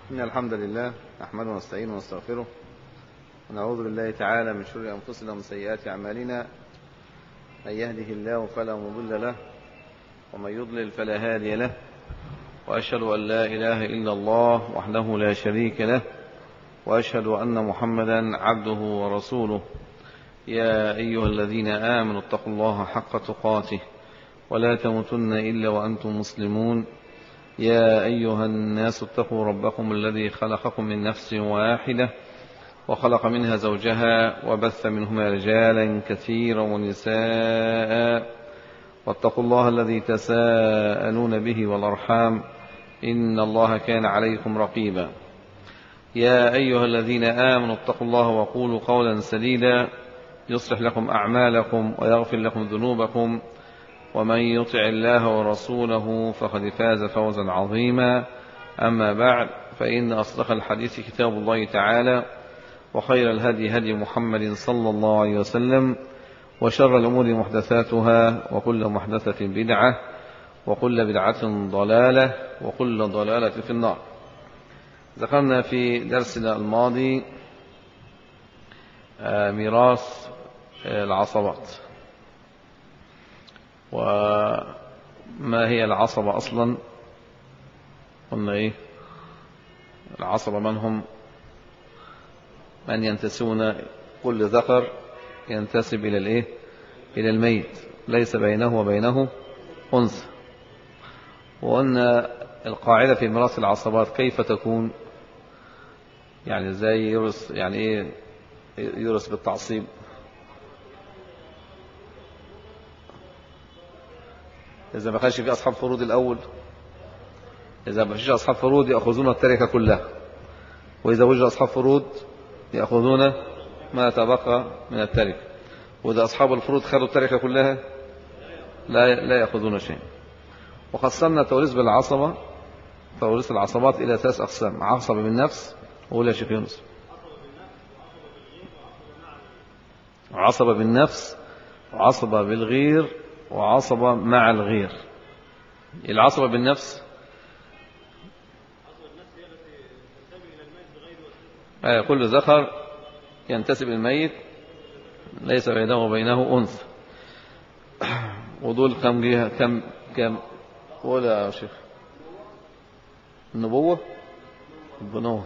إن الحمد لله نحمده ونستعينه ونستغفره ونعوذ بالله تعالى من شر أنفسنا ومن سيئات أعمالنا من يهده الله فلا مضل له ومن يضلل فلا هادي له وأشهد أن لا إله إلا الله وحده لا شريك له وأشهد أن محمدا عبده ورسوله يا أيها الذين آمنوا اتقوا الله حق تقاته ولا تموتن إلا وأنتم مسلمون يا أيها الناس اتقوا ربكم الذي خلقكم من نفس واحدة وخلق منها زوجها وبث منهما رجالا كثيرا ونساء واتقوا الله الذي تساءلون به والأرحام إن الله كان عليكم رقيبا يا أيها الذين آمنوا اتقوا الله وقولوا قولا سديدا يصلح لكم أعمالكم ويغفر لكم ذنوبكم ومن يطع الله ورسوله فقد فاز فوزا عظيما أما بعد فإن أصدق الحديث كتاب الله تعالى وخير الهدي هدي محمد صلى الله عليه وسلم وشر الأمور محدثاتها وكل محدثة بدعة وكل بدعة ضلالة وكل ضلالة في النار ذكرنا في درسنا الماضي ميراث العصبات وما هي العصبة أصلا قلنا إيه العصبة من هم من ينتسبون كل ذكر ينتسب إلى الإيه إلى الميت ليس بينه وبينه أنثى وقلنا القاعدة في ميراث العصبات كيف تكون يعني ازاي يورث يعني ايه يورث بالتعصيب إذا ما كانش في أصحاب فروض الأول إذا ما فيش أصحاب فروض يأخذون التركة كلها وإذا وجد أصحاب فروض يأخذون ما تبقى من التركة وإذا أصحاب الفروض خدوا التركة كلها لا لا يأخذون شيء وقسمنا التوريث بالعصبة توريث العصبات إلى ثلاث أقسام عصبة بالنفس ولا شيخ يونس عصبة بالنفس وعصبة بالغير وعصبة مع الغير العصبة بالنفس آه كل ذكر ينتسب الميت ليس بينه وبينه أنثى ودول كم جهة كم كم ولا يا شيخ النبوة البنوة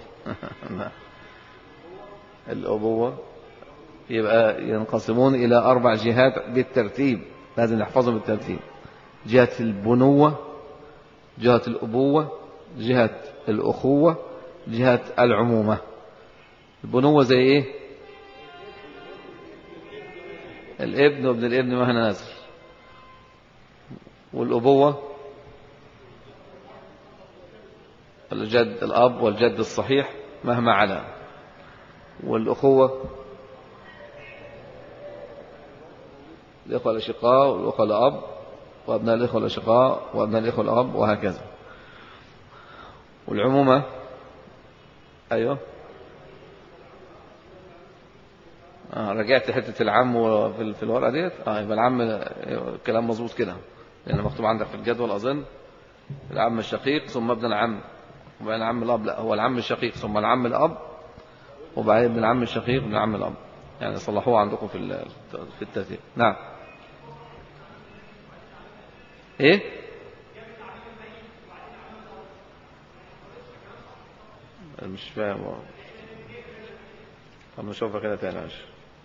الأبوة يبقى ينقسمون إلى أربع جهات بالترتيب لازم نحفظهم بالترتيب جهة البنوة جهة الأبوة جهة الأخوة جهة العمومة البنوة زي إيه الابن وابن الابن مهنا نازل والأبوة الجد الأب والجد الصحيح مهما علا والأخوة الإخوة الأشقاء والأخوة الأب وأبناء الإخوة الأشقاء وأبناء الإخوة الأب وهكذا والعمومة أيوه آه رجعت حتة العم في في الورقة ديت اه يبقى العم الكلام مظبوط كده لأن مكتوب عندك في الجدول أظن العم الشقيق ثم ابن العم وبعدين العم الأب لا هو العم الشقيق ثم العم الأب وبعدين ابن العم الشقيق وابن العم الأب يعني صلحوه عندكم في في الترتيب نعم ايه مش فاهم طب نشوفها كده تاني ماشي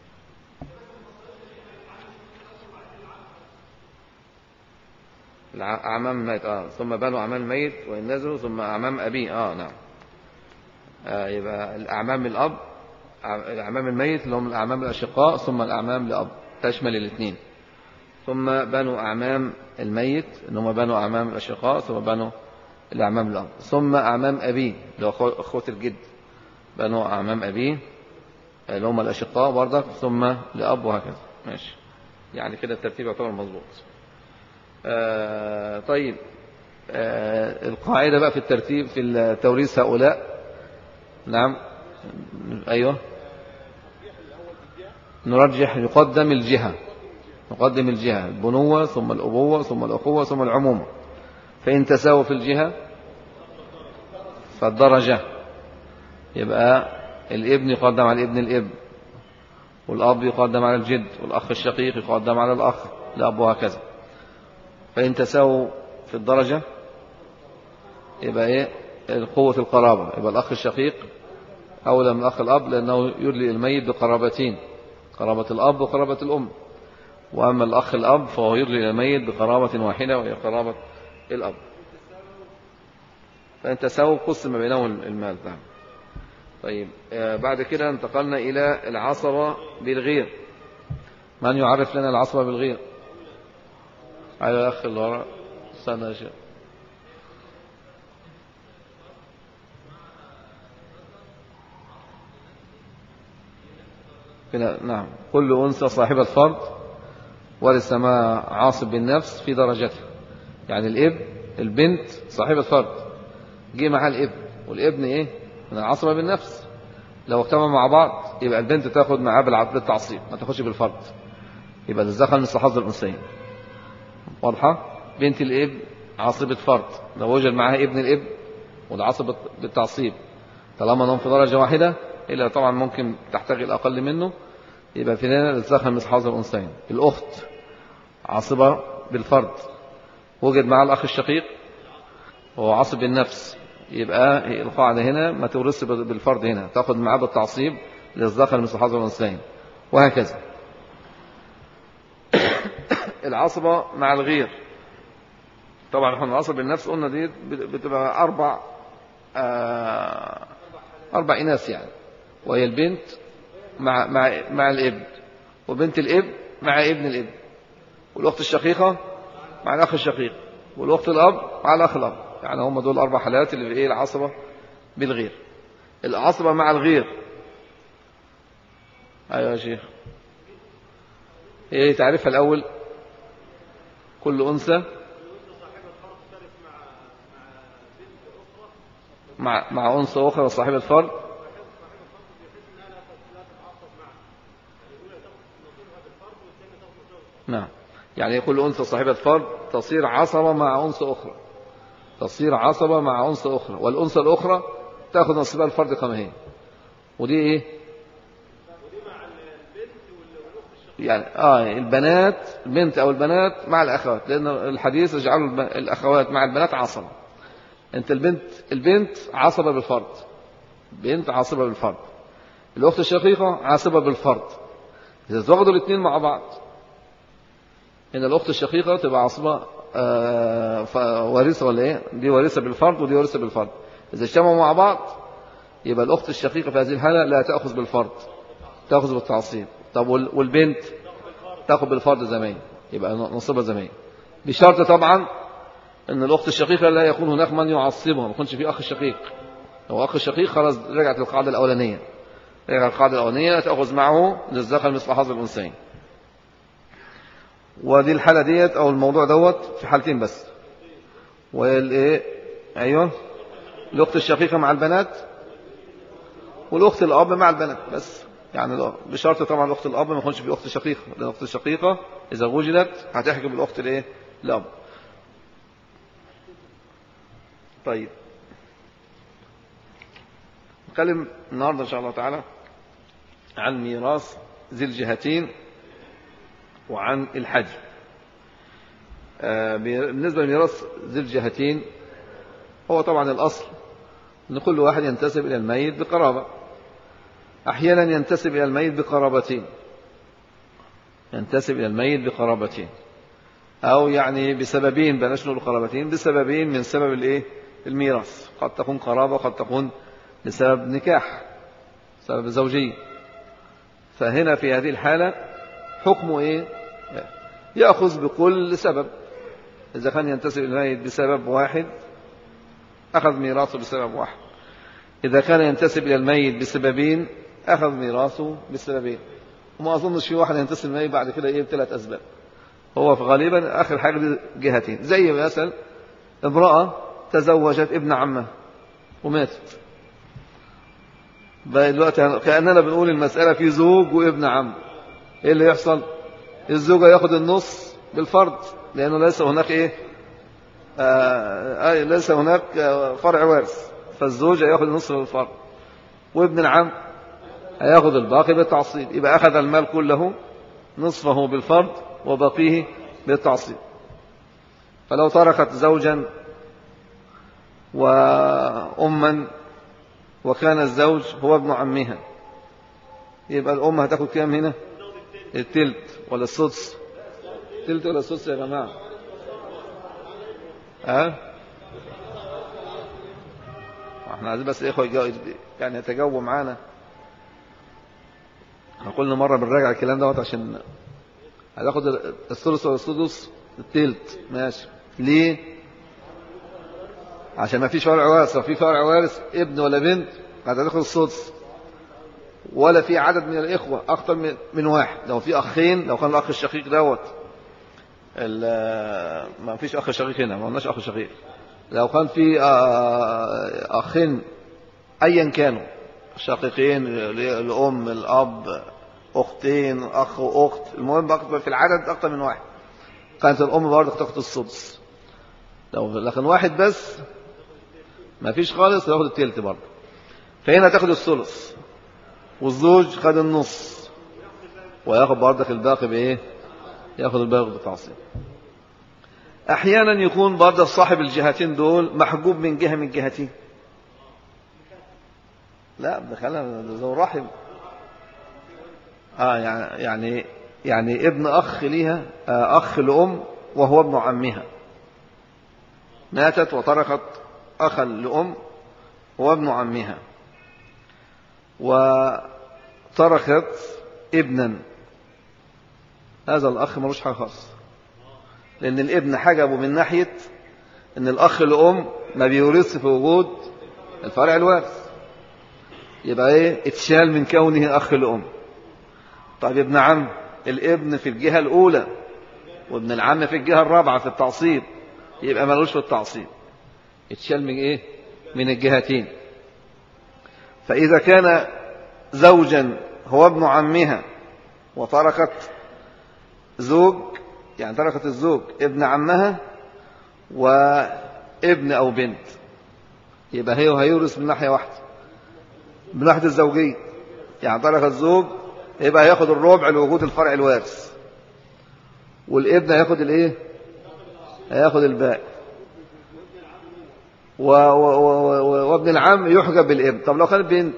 أعمام ميت آه ثم بنوا أعمام الميت وإن نزلوا ثم أعمام أبيه آه نعم آه يبقى الأعمام الأب الأعمام الميت اللي هم الأعمام الأشقاء ثم الأعمام لأب تشمل الاثنين ثم بنوا أعمام الميت اللي هم بنوا أعمام الأشقاء ثم بنوا الأعمام لأب ثم أعمام أبيه اللي هو أخوة الجد بنوا أعمام أبيه اللي هم الأشقاء برضك ثم لأب وهكذا ماشي يعني كده الترتيب يعتبر مظبوط آه طيب آه القاعدة بقى في الترتيب في التوريث هؤلاء نعم أيوه نرجح يقدم الجهة نقدم الجهة البنوة ثم الأبوة ثم الأخوة ثم العمومة فإن تساووا في الجهة فالدرجة يبقى الابن يقدم على ابن الابن والأب يقدم على الجد والأخ الشقيق يقدم على الأخ الأب وهكذا فإن تساووا في الدرجة يبقى إيه قوة القرابة يبقى الأخ الشقيق أولى من الأخ الأب لأنه يدلي الميت بقرابتين قرابة الأب وقرابة الأم وأما الأخ الأب فهو يدلي الميت بقرابة واحدة وهي قرابة الأب فإن تساووا قسم بينهم المال نعم طيب آه، بعد كده انتقلنا إلى العصبة بالغير من يعرف لنا العصبة بالغير أيوة يا أخي اللي وراء استنى يا شيخ نعم كل أنثى صاحبة فرد ورث ما عاصب بالنفس في درجته يعني الابن البنت صاحبة فرد جه معها الابن والابن ايه من العصبة بالنفس لو اجتمعوا مع بعض يبقى البنت تاخد معاه بالتعصيب ما تاخدش بالفرد يبقى الزخم مثل حظ الأنثيين واضحة بنت الابن عاصبة فرد لو وجد معها ابن الابن والعصبة بالتعصيب طالما انهم في درجة واحدة إلا طبعا ممكن تحتاج الأقل منه يبقى في هنا الزخم مثل حظ الأنثيين الأخت عاصبة بالفرد وجد معها الأخ الشقيق وهو عاصب بالنفس يبقى القاعدة هنا ما تورث بالفرد هنا تأخذ معاه بالتعصيب للذكر مثل حظ الأنثيين وهكذا العصبة مع الغير طبعا احنا العصب بالنفس قلنا دي بتبقى أربع آه أربع إناث يعني وهي البنت مع مع مع الابن وبنت الابن مع ابن الابن والأخت الشقيقة مع الأخ الشقيق والأخت الأب مع الأخ الأب يعني هم دول أربع حالات اللي في إيه العصبة بالغير العصبة مع الغير أيوة يا شيخ إيه تعرفها الأول كل أنثى مع مع أنثى أخرى صاحبة فرد نعم يعني كل أنثى صاحبة فرد تصير عصبة مع أنثى أخرى تصير عصبة مع أنثى أخرى والأنثى الأخرى تأخذ نصيبها الفرد كما هي ودي إيه يعني آه البنات البنت أو البنات مع الأخوات لأن الحديث يجعل الأخوات مع البنات عصبة أنت البنت البنت عصبة بالفرد بنت عصبة بالفرد الأخت الشقيقة عصبة بالفرد إذا تواخدوا الاثنين مع بعض إن الأخت الشقيقة تبقى عصبة آه وارثة ولا إيه دي وارثة بالفرد ودي وارثة بالفرد إذا اجتمعوا مع بعض يبقى الأخت الشقيقة في هذه الحالة لا تأخذ بالفرد تأخذ بالتعصيب طب والبنت تأخذ بالفرد زمان يبقى نصيبها زمان بشرط طبعا ان الأخت الشقيقة لا يكون هناك من يعصبها ما يكونش في أخ شقيق لو أخ شقيق خلاص رجعت القاعدة الأولانية رجعت القاعدة الأولانية تأخذ معه للذكر مثل حظ الأنثيين ودي الحالة ديت أو الموضوع دوت في حالتين بس والإيه أيوه الأخت الشقيقة مع البنات والأخت الأب مع البنات بس يعني بشرط طبعا الأخت الأب ما يكونش في أخت شقيقة لأن الأخت الشقيقة إذا وجدت هتحجب الأخت الإيه الأب طيب نتكلم النهاردة إن شاء الله تعالى عن ميراث ذي الجهتين وعن الحج بالنسبة لميراث ذي الجهتين هو طبعا الأصل أن كل واحد ينتسب إلى الميت بقرابة أحيانا ينتسب إلى الميت بقرابتين ينتسب إلى الميت بقرابتين أو يعني بسببين بلاش نقول قرابتين بسببين من سبب الإيه الميراث قد تكون قرابة قد تكون بسبب نكاح سبب زوجية فهنا في هذه الحالة حكمه إيه يأخذ بكل سبب إذا كان ينتسب الميت بسبب واحد أخذ ميراثه بسبب واحد إذا كان ينتسب إلى الميت بسببين أخذ ميراثه بسببين وما أظنش في واحد ينتسب الميت بعد كده إيه بثلاث أسباب هو في غالبا آخر حاجة دي جهتين زي مثلا امرأة تزوجت ابن عمها وماتت دلوقتي كأننا بنقول المسألة في زوج وابن عم ايه اللي يحصل الزوجة ياخد النص بالفرض لأنه ليس هناك ايه آه ليس هناك فرع وارث فالزوجة ياخد النص بالفرض وابن العم هياخد الباقي بالتعصيب يبقى أخذ المال كله نصفه بالفرض وبقيه بالتعصيب فلو تركت زوجا وأما وكان الزوج هو ابن عمها يبقى الأم هتاخد كام هنا التلت ولا السدس التلت ولا السدس يا جماعة ها أه؟ احنا عايزين بس اخوة يعني يتجاوبوا معانا قلنا مرة بنراجع الكلام دوت عشان هتاخد الثلث ولا السدس التلت ماشي ليه عشان ما فيش فرع وارث لو في فرع وارث ابن ولا بنت هتاخد السدس ولا في عدد من الإخوة أكثر من, من واحد لو في أخين لو كان الأخ الشقيق دوت ما فيش أخ شقيق هنا ما قلناش أخ شقيق لو كان في أخين أيا كانوا شقيقين الأم الأب أختين أخ وأخت المهم أكثر في العدد أكثر من واحد كانت الأم برضه تاخد السدس لو لكن واحد بس ما فيش خالص ياخد التلت برضه فهنا تاخد الثلث والزوج خد النص وياخد برضك الباقي بايه ياخد الباقي بالتعصيب احيانا يكون برضه صاحب الجهتين دول محجوب من جهه من جهتين لا دخلها ذو رحم اه يعني يعني يعني ابن اخ ليها آه اخ لام وهو ابن عمها ماتت وتركت اخا لام وهو ابن عمها وتركت ابنا هذا الأخ ملوش حاجة خالص لأن الابن حجبه من ناحية أن الأخ الأم ما بيورث في وجود الفرع الوارث يبقى إيه اتشال من كونه أخ الأم طيب ابن عم الابن في الجهة الأولى وابن العم في الجهة الرابعة في التعصيب يبقى ملوش في التعصيب اتشال من إيه من الجهتين فإذا كان زوجا هو ابن عمها وتركت زوج يعني تركت الزوج ابن عمها وابن أو بنت يبقى هي هيورث من ناحية واحدة من ناحية الزوجية يعني ترك الزوج يبقى هياخد الربع لوجود الفرع الوارث والابن هياخد الايه هياخد الباقي و و و وابن العم يحجب بالابن طب لو كانت بنت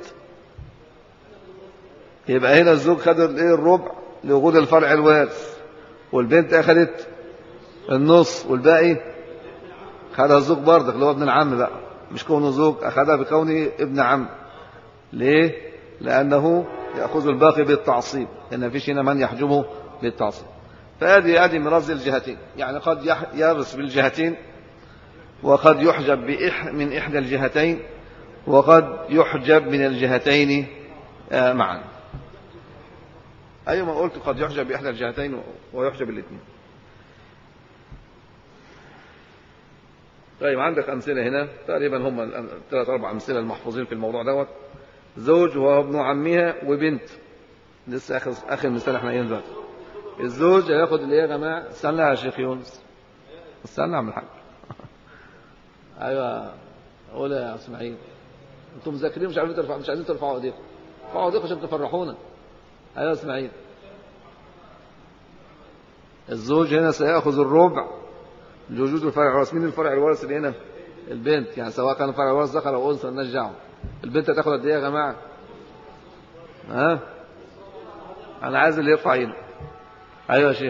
يبقى هنا الزوج خد الايه الربع لوجود الفرع الوارث والبنت اخذت النص والباقي خدها الزوج برضك اللي هو ابن العم بقى مش كونه زوج اخذها بكونه ابن عم ليه لانه ياخذ الباقي بالتعصيب لان فيش هنا من يحجبه بالتعصيب فهذه هذه ميراث الجهتين يعني قد يرث بالجهتين وقد يحجب بإح من إحدى الجهتين وقد يحجب من الجهتين معا أيوة ما قلت قد يحجب بإحدى الجهتين ويحجب الاثنين طيب عندك أمثلة هنا تقريبا هم ثلاث أربع أمثلة المحفوظين في الموضوع دوت زوج وهو ابن عمها وبنت لسه آخر آخر مثال احنا قايلين دلوقتي الزوج هياخد اللي يا جماعة استنى يا شيخ يونس استنى يا عم الحاج ايوه قول يا اسماعيل انتم مذاكرين مش عارفين ترفعوا مش عايزين ترفعوا ايديكم ارفعوا ايديكم عشان تفرحونا ايوه يا اسماعيل الزوج هنا سيأخذ الربع لوجود الفرع الوارث مين الفرع الوارث اللي هنا البنت يعني سواء كان الفرع الوارث ذكر او انثى مالناش دعوه البنت هتاخد قد ايه يا جماعه ها انا عايز اللي يرفع ايده ايوه يا شيخ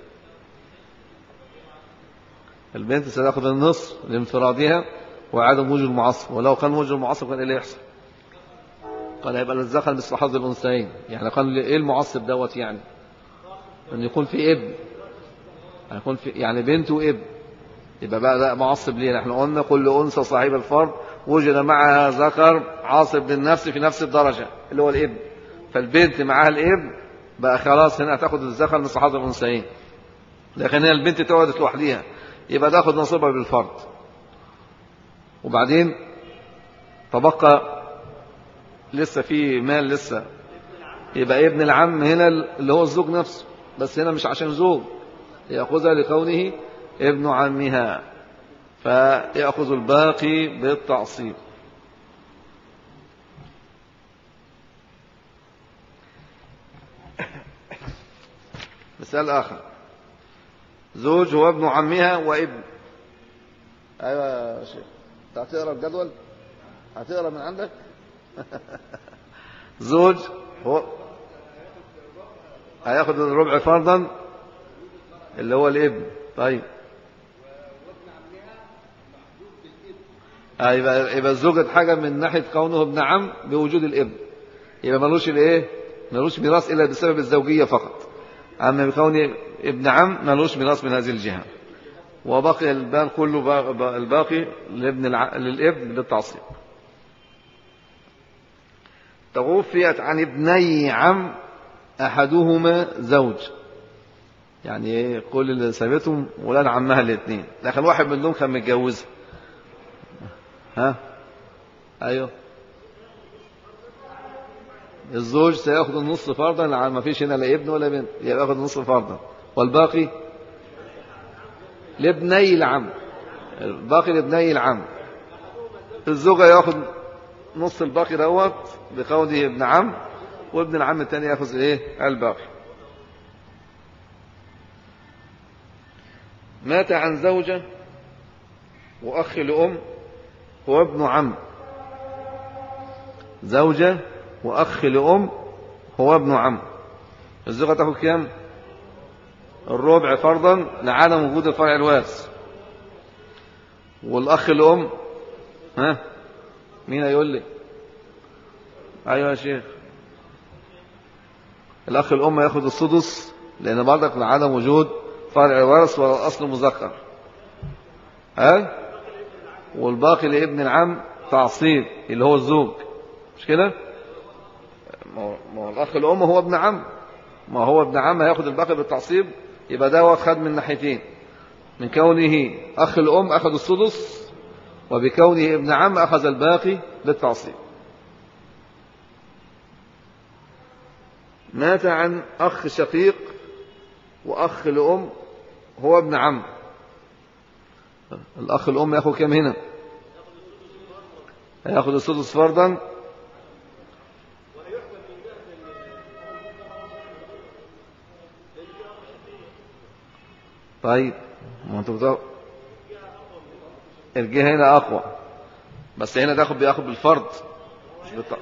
البنت ستاخذ النصف لانفرادها وعدم وجود المعصب ولو كان وجود المعصب كان ايه اللي يحصل قال هيبقى للذكر مثل حظ الانثيين يعني قال ايه المعصب دوت يعني ان يكون في ابن يكون في يعني بنت وابن يبقى بقى ده معصب ليه احنا قلنا كل انثى صاحب الفرد وجد معها ذكر عاصب للنفس في نفس الدرجه اللي هو الابن فالبنت معاها الابن بقى خلاص هنا هتاخد الذكر مثل حظ الانثيين لكن هي البنت تقعد لوحديها يبقى تاخد نصيبها بالفرد وبعدين تبقى لسه في مال لسه يبقى ابن العم هنا اللي هو الزوج نفسه بس هنا مش عشان زوج يأخذها لكونه ابن عمها فيأخذ الباقي بالتعصيب مثال آخر زوج هو ابن عمها وابن أيوة يا شيخ هتقرا الجدول هتقرا من عندك زوج هو هياخد الربع فرضا اللي هو الابن طيب آه يبقى يبقى الزوج حاجه من ناحيه كونه ابن عم بوجود الابن يبقى ملوش الايه ملوش ميراث الا بسبب الزوجيه فقط اما بكونه ابن عم ملوش ميراث من هذه الجهه وباقي البال كله با- الباقي لابن الع... للابن بالتعصيب توفيت عن ابني عم احدهما زوج يعني ايه كل اللي سابتهم ولاد عمها الاثنين لكن واحد منهم كان متجوزها ها ايوه الزوج سياخذ النصف فرضا لعل ما فيش هنا لا ابن ولا بنت يبقى ياخذ النصف فرضا والباقي لابني العم الباقي لابني العم الزوجة ياخذ نص الباقي دوت بقوله ابن عم وابن العم الثاني ياخذ ايه الباقي مات عن زوجة وأخ لأم هو ابن عم زوجة وأخ لأم هو ابن عم الزوجة تاخد كام الربع فرضا لعدم وجود الفرع الوارث والأخ الأم ها مين هيقول لي أيوة يا شيخ الأخ الأم ياخد السدس لأن برضك لعدم وجود فرع ورث ولا الأصل مذكر ها والباقي لابن العم تعصيب اللي هو الزوج مش كده ما هو- ما هو الأخ الأم هو ابن عم ما هو ابن عم هياخد الباقي بالتعصيب يبقى ده خد من ناحيتين من كونه أخ الأم أخذ السدس وبكونه ابن عم أخذ الباقي بالتعصيب مات عن أخ شقيق وأخ لأم هو ابن عم الأخ الأم ياخد كام هنا هياخد السدس فرضا طيب ما انتوا بتاخد الجهة هنا أقوى بس هنا تاخد بياخد بالفرض مش بالط...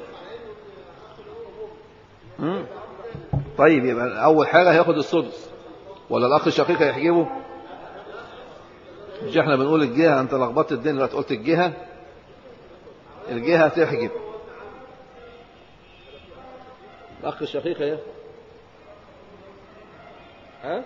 مم. طيب يبقى أول حاجة هياخد السدس ولا الأخ الشقيق هيحجبه مش احنا بنقول الجهة أنت لخبطت الدنيا دلوقتي قلت الجهة الجهة تحجب الأخ الشقيق ايه ها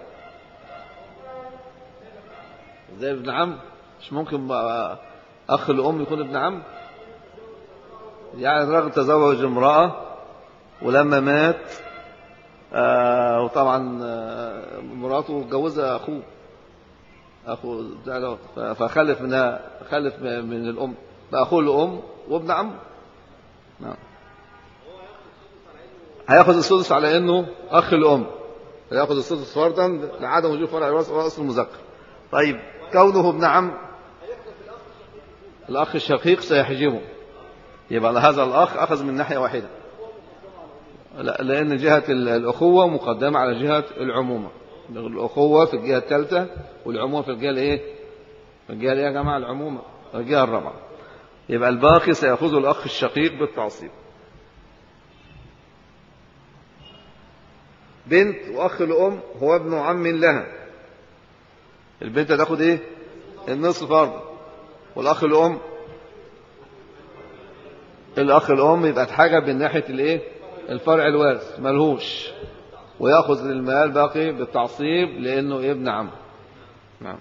زي ابن عم مش ممكن بقى أخ الأم يكون ابن عم يعني الراجل تزوج امرأة ولما مات آه وطبعا آه مراته اتجوزها أخوه أخو بتاع دوت. ف- فخلف منها خلف من الأم بقى أخوه الأم وابن عم نعم هياخد السدس على إنه أخ الأم هياخد السدس فرضا لعدم وجود فرع الوراثة وهو أصل المذكر طيب كونه ابن عم الأخ الشقيق سيحجبه يبقى هذا الأخ أخذ من ناحية واحدة لا لأن جهة ال- الأخوة مقدمة على جهة العمومة الأخوة في الجهة الثالثة والعمومة في الجهة الإيه؟ في الجهة الإيه يا جماعة العمومة في الجهة الرابعة يبقى الباقي سيأخذه الأخ الشقيق بالتعصيب بنت وأخ الأم هو ابن عم لها البنت هتاخد إيه؟ النصف فرض والأخ الأم الأخ الأم يبقى اتحجب من ناحية الإيه؟ الفرع الوارث ملهوش ويأخذ المال باقي بالتعصيب لأنه ابن عم نعم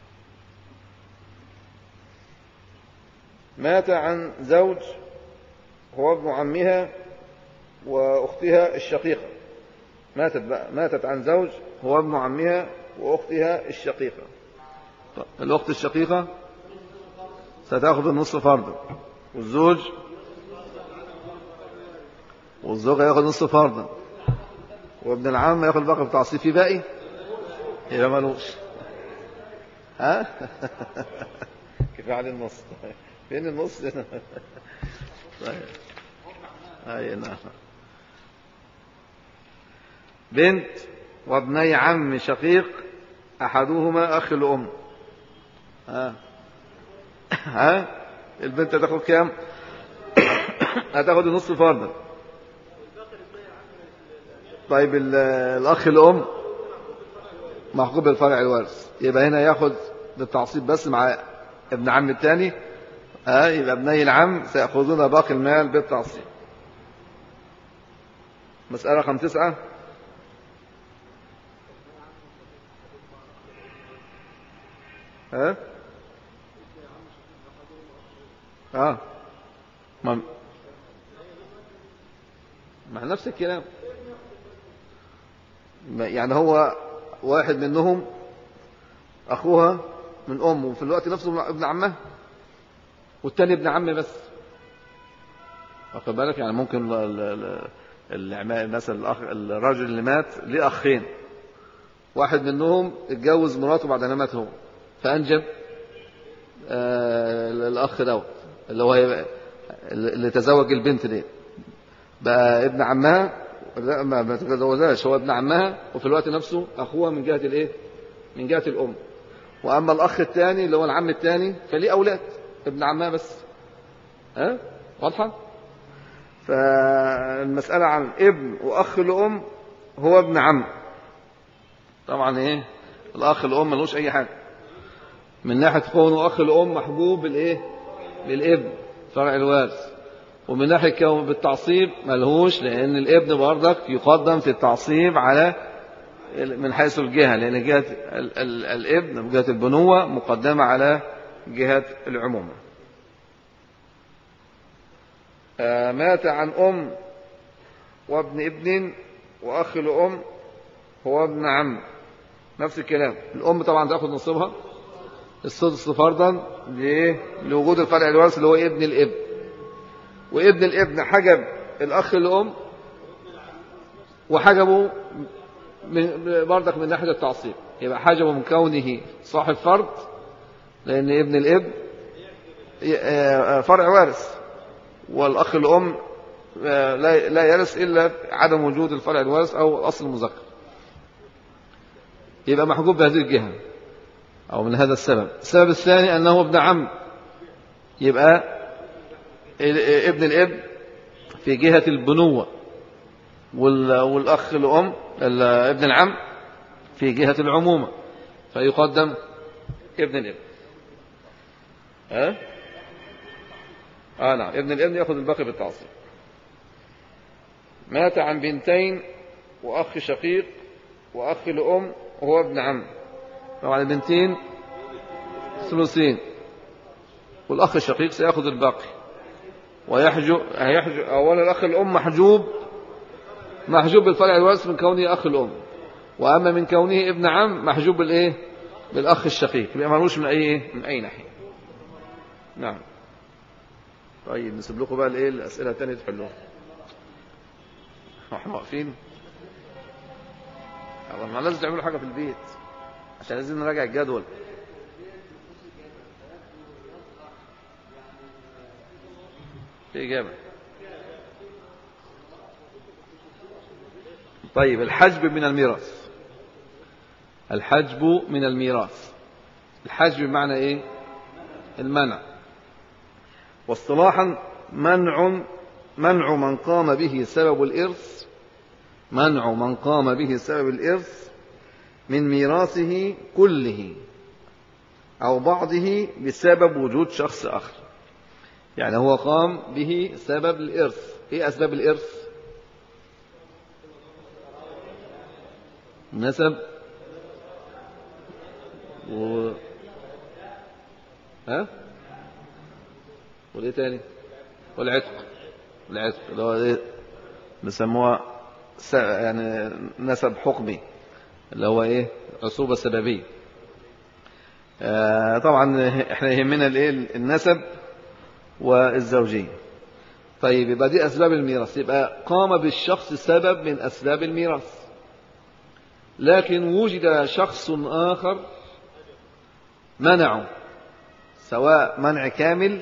مات عن زوج هو ابن عمها وأختها الشقيقة ماتت بقى ماتت عن زوج هو ابن عمها وأختها الشقيقة طب الأخت الشقيقة ستأخذ النصف فرضا والزوج والزوج ياخذ نصف فرضا وابن العم ياخذ باقي بتعصيب في باقي يبقى ملوش ها كيف على النص فين النص هنا طيب اي نعم بنت وابني عم شقيق أحدهما أخ الأم ها ها البنت هتاخد كام هتاخد النص فرضا طيب الأخ الأم محكوم بالفرع الوارث يبقى هنا ياخد بالتعصيب بس مع ابن عم الثاني ها يبقى ابني العم سيأخذون باقي المال بالتعصيب مسألة رقم تسعة ها اه ما مع نفس الكلام يعني هو واحد منهم أخوها من أمه وفي الوقت نفسه ابن عمها والتاني ابن عم بس واخد بالك يعني ممكن مثلا الأخ الراجل اللي مات ليه أخين واحد منهم اتجوز مراته بعد ما مات هو فأنجب آه الأخ دوت اللي هو اللي تزوج البنت دي بقى ابن عمها لا ما ما تتجوزهاش هو ابن عمها وفي الوقت نفسه أخوها من جهة الإيه؟ من جهة الأم وأما الأخ الثاني اللي هو العم الثاني فليه أولاد ابن عمها بس ها واضحة فالمسألة عن ابن وأخ لأم هو ابن عم طبعا إيه الأخ الأم ملوش أي حاجة من ناحية كونه أخ الأم محبوب بالإيه بالابن فرع الوارث ومن ناحية كون بالتعصيب ملهوش لأن الابن برضك يقدم في التعصيب على من حيث الجهة لأن جهة ال ال الابن جهة البنوة مقدمة على جهة العمومة آه مات عن أم وابن ابن وأخ لأم هو ابن عم نفس الكلام الأم طبعا تأخذ نصيبها السدس فرضا لوجود الفرع الوارث اللي هو ابن الابن وابن الابن حجب الأخ الأم وحجبه من برضك من ناحية التعصيب يبقى حجبه من كونه صاحب فرض لأن ابن الابن فرع وارث والأخ الأم لا يرث إلا عدم وجود الفرع الوارث أو الأصل المذكر يبقى محجوب بهذه الجهة أو من هذا السبب السبب الثاني أنه ابن عم يبقى ابن الابن في جهة البنوة والأخ الأم ابن العم في جهة العمومة فيقدم ابن الابن ها آه نعم ابن الابن يأخذ الباقي بالتعصيب مات عن بنتين وأخ شقيق وأخ لأم وهو ابن عم طبعا البنتين ثلثين والأخ الشقيق سيأخذ الباقي ويحجب هيحجب أولا الأخ الأم محجوب محجوب بالفرع الوارث من كونه أخ الأم وأما من كونه ابن عم محجوب بالإيه بالأخ الشقيق يبقى ملوش من أي من أي ناحية نعم طيب نسيب لكم بقى الايه الاسئله الثانيه تحلوها احنا واقفين ما لازم تعملوا حاجه في البيت عشان لازم نراجع الجدول في اجابه طيب الحجب من الميراث الحجب من الميراث الحجب بمعنى ايه المنع واصطلاحا منع منع من قام به سبب الإرث منع من قام به سبب الإرث من ميراثه كله أو بعضه بسبب وجود شخص آخر يعني هو قام به سبب الإرث إيه أسباب الإرث نسب و... ها والايه تاني والعتق العتق اللي هو ايه بيسموها يعني نسب حكمي اللي هو ايه عصوبة سببية آه طبعا احنا يهمنا الايه النسب والزوجية طيب يبقى دي اسباب الميراث يبقى قام بالشخص سبب من اسباب الميراث لكن وجد شخص اخر منعه سواء منع كامل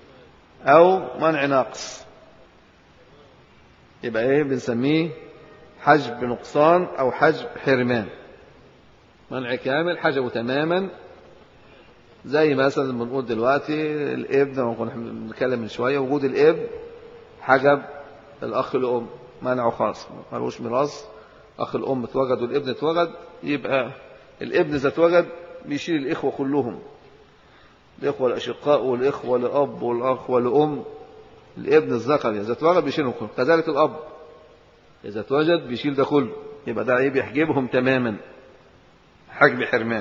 أو منع ناقص يبقى إيه بنسميه حجب نقصان أو حجب حرمان منع كامل حجبه تماما زي مثلا بنقول دلوقتي الابن ما كنا بنتكلم من شوية وجود الابن حجب الأخ الأم منعه خاص ملوش ميراث أخ الأم اتوجد والابن اتوجد يبقى الابن إذا اتوجد بيشيل الإخوة كلهم الإخوة الأشقاء والإخوة لأب والأخوة لأم الابن الذكر إذا اتوجد بيشيلهم كلهم كذلك الأب إذا اتوجد بيشيل ده كله يبقى ده إيه بيحجبهم تماما حجب حرمان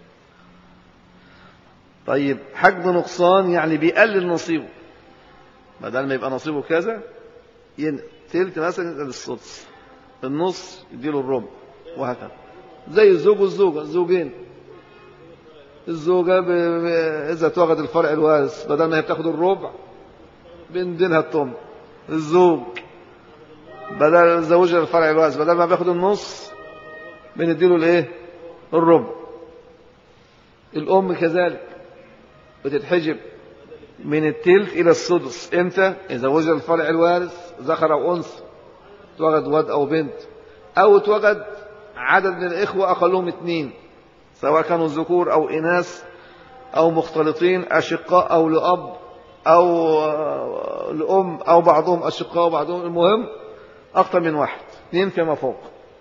طيب حجب نقصان يعني بيقلل نصيبه بدل ما يبقى نصيبه كذا تلت مثلا للسدس النص يديله الربع وهكذا زي الزوج والزوجة الزوجين الزوجة ب... إذا توجد الفرع الوارث بدل ما هي بتاخد الربع بندينها الطم الزوج بدل زوجها الفرع الوارث بدل ما بياخد النص بنديله الايه الربع الأم كذلك بتتحجب من التلت إلى السدس امتى إذا وجد الفرع الوارث ذكر أو أنثى توجد ولد أو بنت أو توجد عدد من الإخوة أقلهم اثنين سواء كانوا ذكور أو إناث أو مختلطين أشقاء أو لأب أو لأم أو بعضهم أشقاء وبعضهم المهم أكثر من واحد اثنين فيما فوق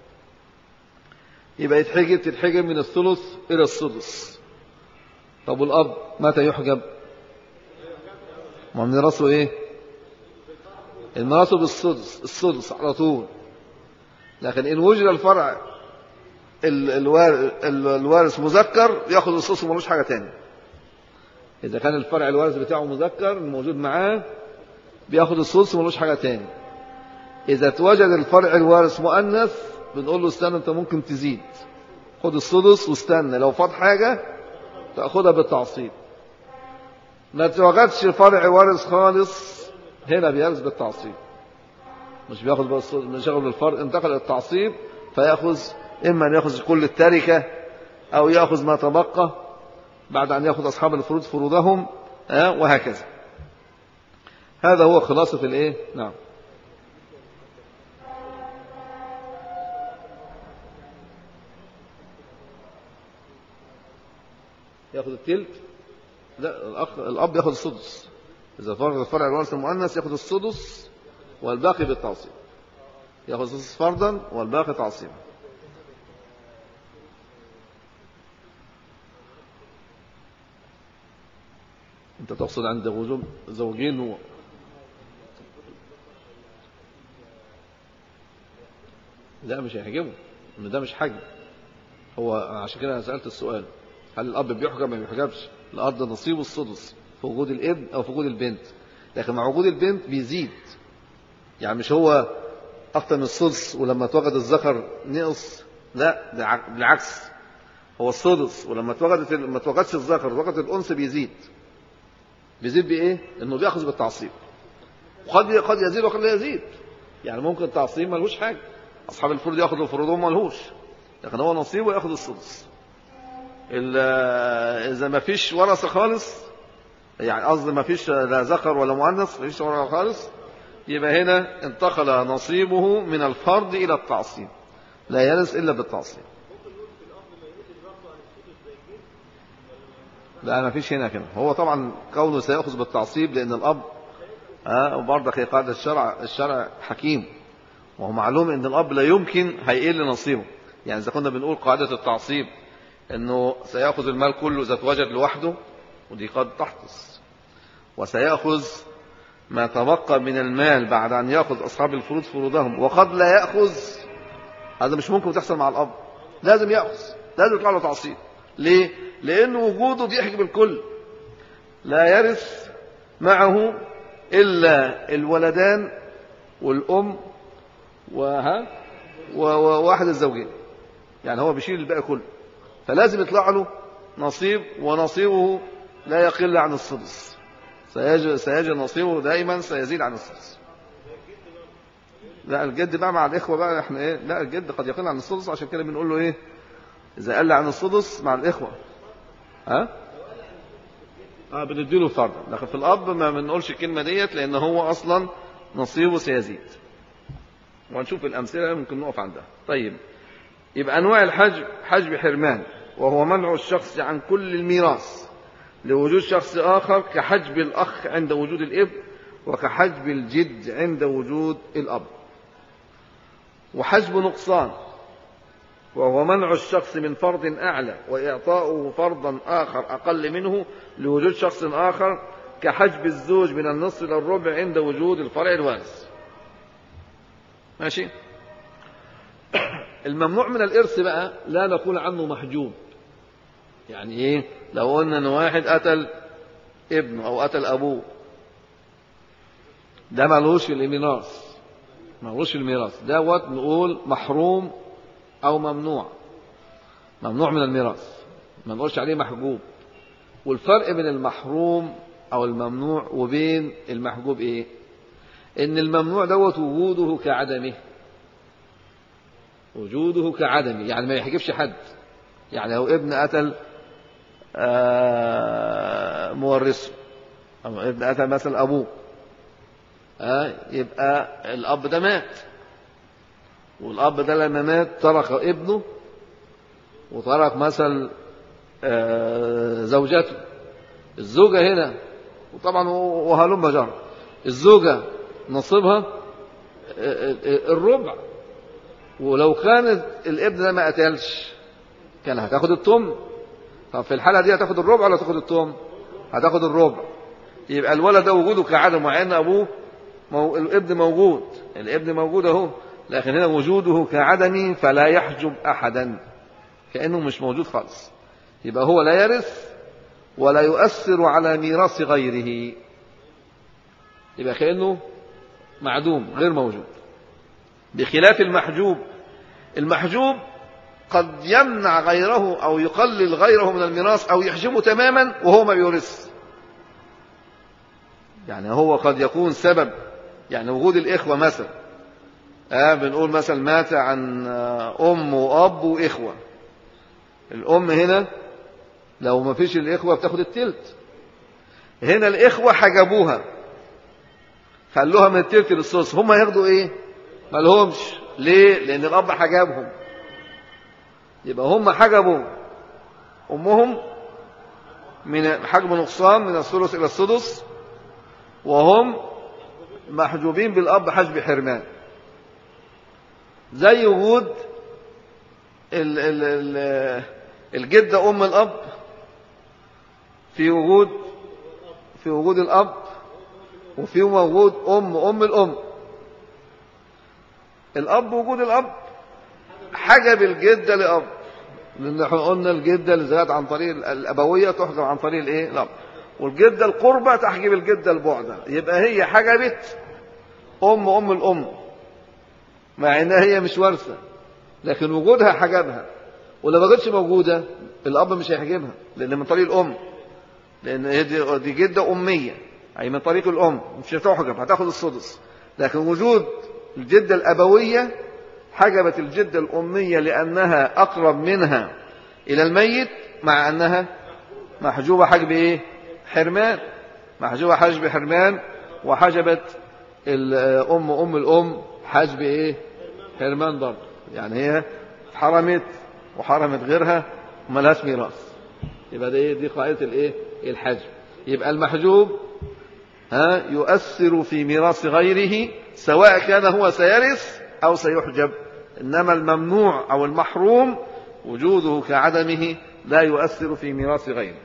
يبقى يتحجب تتحجب من الثلث إلى السدس طب والأب متى يحجب ما من راسه إيه الميراث بالسدس السدس على طول لكن إن وجد الفرع الوارث مذكر ياخذ السدس وملوش حاجة تاني إذا كان الفرع الوارث بتاعه مذكر الموجود معاه بياخد السدس وملوش حاجة تاني إذا توجد الفرع الوارث مؤنث بنقول له استنى أنت ممكن تزيد خد السدس واستنى لو فات حاجة تأخذها بالتعصيب ما توجدش فرع وارث خالص هنا بيرث بالتعصيب مش بياخد بس مش ياخد الفرق انتقل التعصيب فياخذ اما ان ياخذ كل التركه او ياخذ ما تبقى بعد ان ياخذ اصحاب الفروض فروضهم آه وهكذا هذا هو خلاصه الايه نعم ياخذ التلت لا الأخ الأب ياخذ السدس إذا فرض الفرع الوارث المؤنث ياخذ السدس والباقي بالتعصيب ياخذ السدس فرضا والباقي تعصيبا أنت تقصد عند وجود زوجين و... لا مش هيحجبه ان ده مش حجم هو عشان كده انا سالت السؤال هل الاب بيحجب ما بيحجبش الارض نصيبه السدس في وجود الابن او في وجود البنت لكن مع وجود البنت بيزيد يعني مش هو اكتر من السدس ولما توجد الذكر نقص لا بالعكس هو السدس ولما توجدت ما توجدش الذكر توجدت الانثى بيزيد بيزيد بايه انه بياخذ بالتعصيب وقد قد يزيد وقد لا يزيد يعني ممكن التعصيب ملهوش حاجه اصحاب الفروض ياخذوا فروضهم ملهوش لكن هو نصيبه ياخذ السدس إذا ما فيش ورثة خالص يعني قصدي ما فيش لا ذكر ولا مؤنث ما فيش ورثة خالص يبقى هنا انتقل نصيبه من الفرض إلى التعصيب لا يرث إلا بالتعصيب لا ما فيش هنا كده هو طبعا كونه سيأخذ بالتعصيب لأن الأب آه وبرضك هي قاعدة الشرع الشرع حكيم وهو معلوم أن الأب لا يمكن هيقل نصيبه يعني إذا كنا بنقول قاعدة التعصيب انه سيأخذ المال كله اذا توجد لوحده ودي قد تحدث وسيأخذ ما تبقى من المال بعد أن يأخذ أصحاب الفروض فروضهم وقد لا يأخذ هذا مش ممكن تحصل مع الأب لازم يأخذ لازم يطلع له تعصيب ليه؟ لأن وجوده بيحجب الكل لا يرث معه إلا الولدان والأم وها وواحد الزوجين يعني هو بيشيل الباقي كله فلازم يطلع له نصيب ونصيبه لا يقل عن السدس سيجد, سيجد نصيبه دائما سيزيد عن السدس لا الجد بقى مع الإخوة بقى احنا ايه لا الجد قد يقل عن السدس عشان كده بنقول له ايه إذا قل عن السدس مع الإخوة ها اه بنديله فرض لكن في الأب ما بنقولش الكلمة ديت لأن هو أصلا نصيبه سيزيد وهنشوف الأمثلة ممكن نقف عندها طيب يبقى أنواع الحجب حجب حرمان وهو منع الشخص عن كل الميراث لوجود شخص آخر كحجب الأخ عند وجود الابن وكحجب الجد عند وجود الأب وحجب نقصان وهو منع الشخص من فرض أعلى وإعطاؤه فرضا آخر أقل منه لوجود شخص آخر كحجب الزوج من النصف إلى الربع عند وجود الفرع الوارث ماشي الممنوع من الإرث بقى لا نقول عنه محجوب يعني إيه لو قلنا إن واحد قتل ابنه أو قتل أبوه ده ملوش في الميراث ملوش في الميراث دوت نقول محروم أو ممنوع ممنوع من الميراث ما نقولش عليه محجوب والفرق بين المحروم أو الممنوع وبين المحجوب إيه إن الممنوع دوت وجوده كعدمه وجوده كعدمه يعني ما يحجبش حد يعني لو ابن قتل آه مورثه أو ابن قتل مثلا أبوه آه يبقى الأب ده مات والأب ده لما مات ترك ابنه وترك مثل آه زوجته الزوجة هنا وطبعا وهلم جر الزوجة نصيبها الربع ولو كانت الابن ده ما قتلش كان هتاخد التم طب في الحالة دي هتاخد الربع ولا تاخد التم هتاخد الربع يبقى الولد ده وجوده كعدم مع ان ابوه مو... الابن موجود الابن موجود اهو لكن هنا وجوده كعدم فلا يحجب احدا كانه مش موجود خالص يبقى هو لا يرث ولا يؤثر على ميراث غيره يبقى كانه معدوم غير موجود بخلاف المحجوب المحجوب قد يمنع غيره أو يقلل غيره من الميراث أو يحجبه تماما وهو ما بيورث يعني هو قد يكون سبب يعني وجود الإخوة مثلا آه بنقول مثلا مات عن أم وأب وإخوة الأم هنا لو ما فيش الإخوة بتاخد التلت هنا الإخوة حجبوها خلوها من التلت للصوص هم ياخدوا إيه ما لهمش ليه لأن الأب حجبهم يبقى هم حجبوا أمهم من حجب نقصان من الثلث إلى السدس وهم محجوبين بالأب حجب حرمان زي وجود ال ال ال الجدة أم الأب في وجود في وجود الأب وفي وجود أم أم الأم الأب وجود الأب حجب الجدة لأب لأن احنا قلنا الجدة اللي زادت عن طريق الأبوية تحجب عن طريق الإيه؟ الأب والجدة القربة تحجب الجدة البعدة يبقى هي حجبت أم أم الأم مع إنها هي مش وارثة لكن وجودها حجبها ولو ما كانتش موجودة الأب مش هيحجبها لأن من طريق الأم لأن هي دي, دي جدة أمية أي من طريق الأم مش هتحجب هتاخد السدس لكن وجود الجدة الأبوية حجبت الجدة الأمية لأنها أقرب منها إلى الميت مع أنها محجوبة حجب إيه؟ حرمان محجوبة حجب حرمان وحجبت الأم أم الأم حجب إيه؟ حرمان برضه يعني هي حرمت وحرمت غيرها وملهاش ميراث يبقى دي دي قاعدة الإيه؟ الحجب يبقى المحجوب ها يؤثر في ميراث غيره سواء كان هو سيرث أو سيحجب إنما الممنوع أو المحروم وجوده كعدمه لا يؤثر في ميراث غيره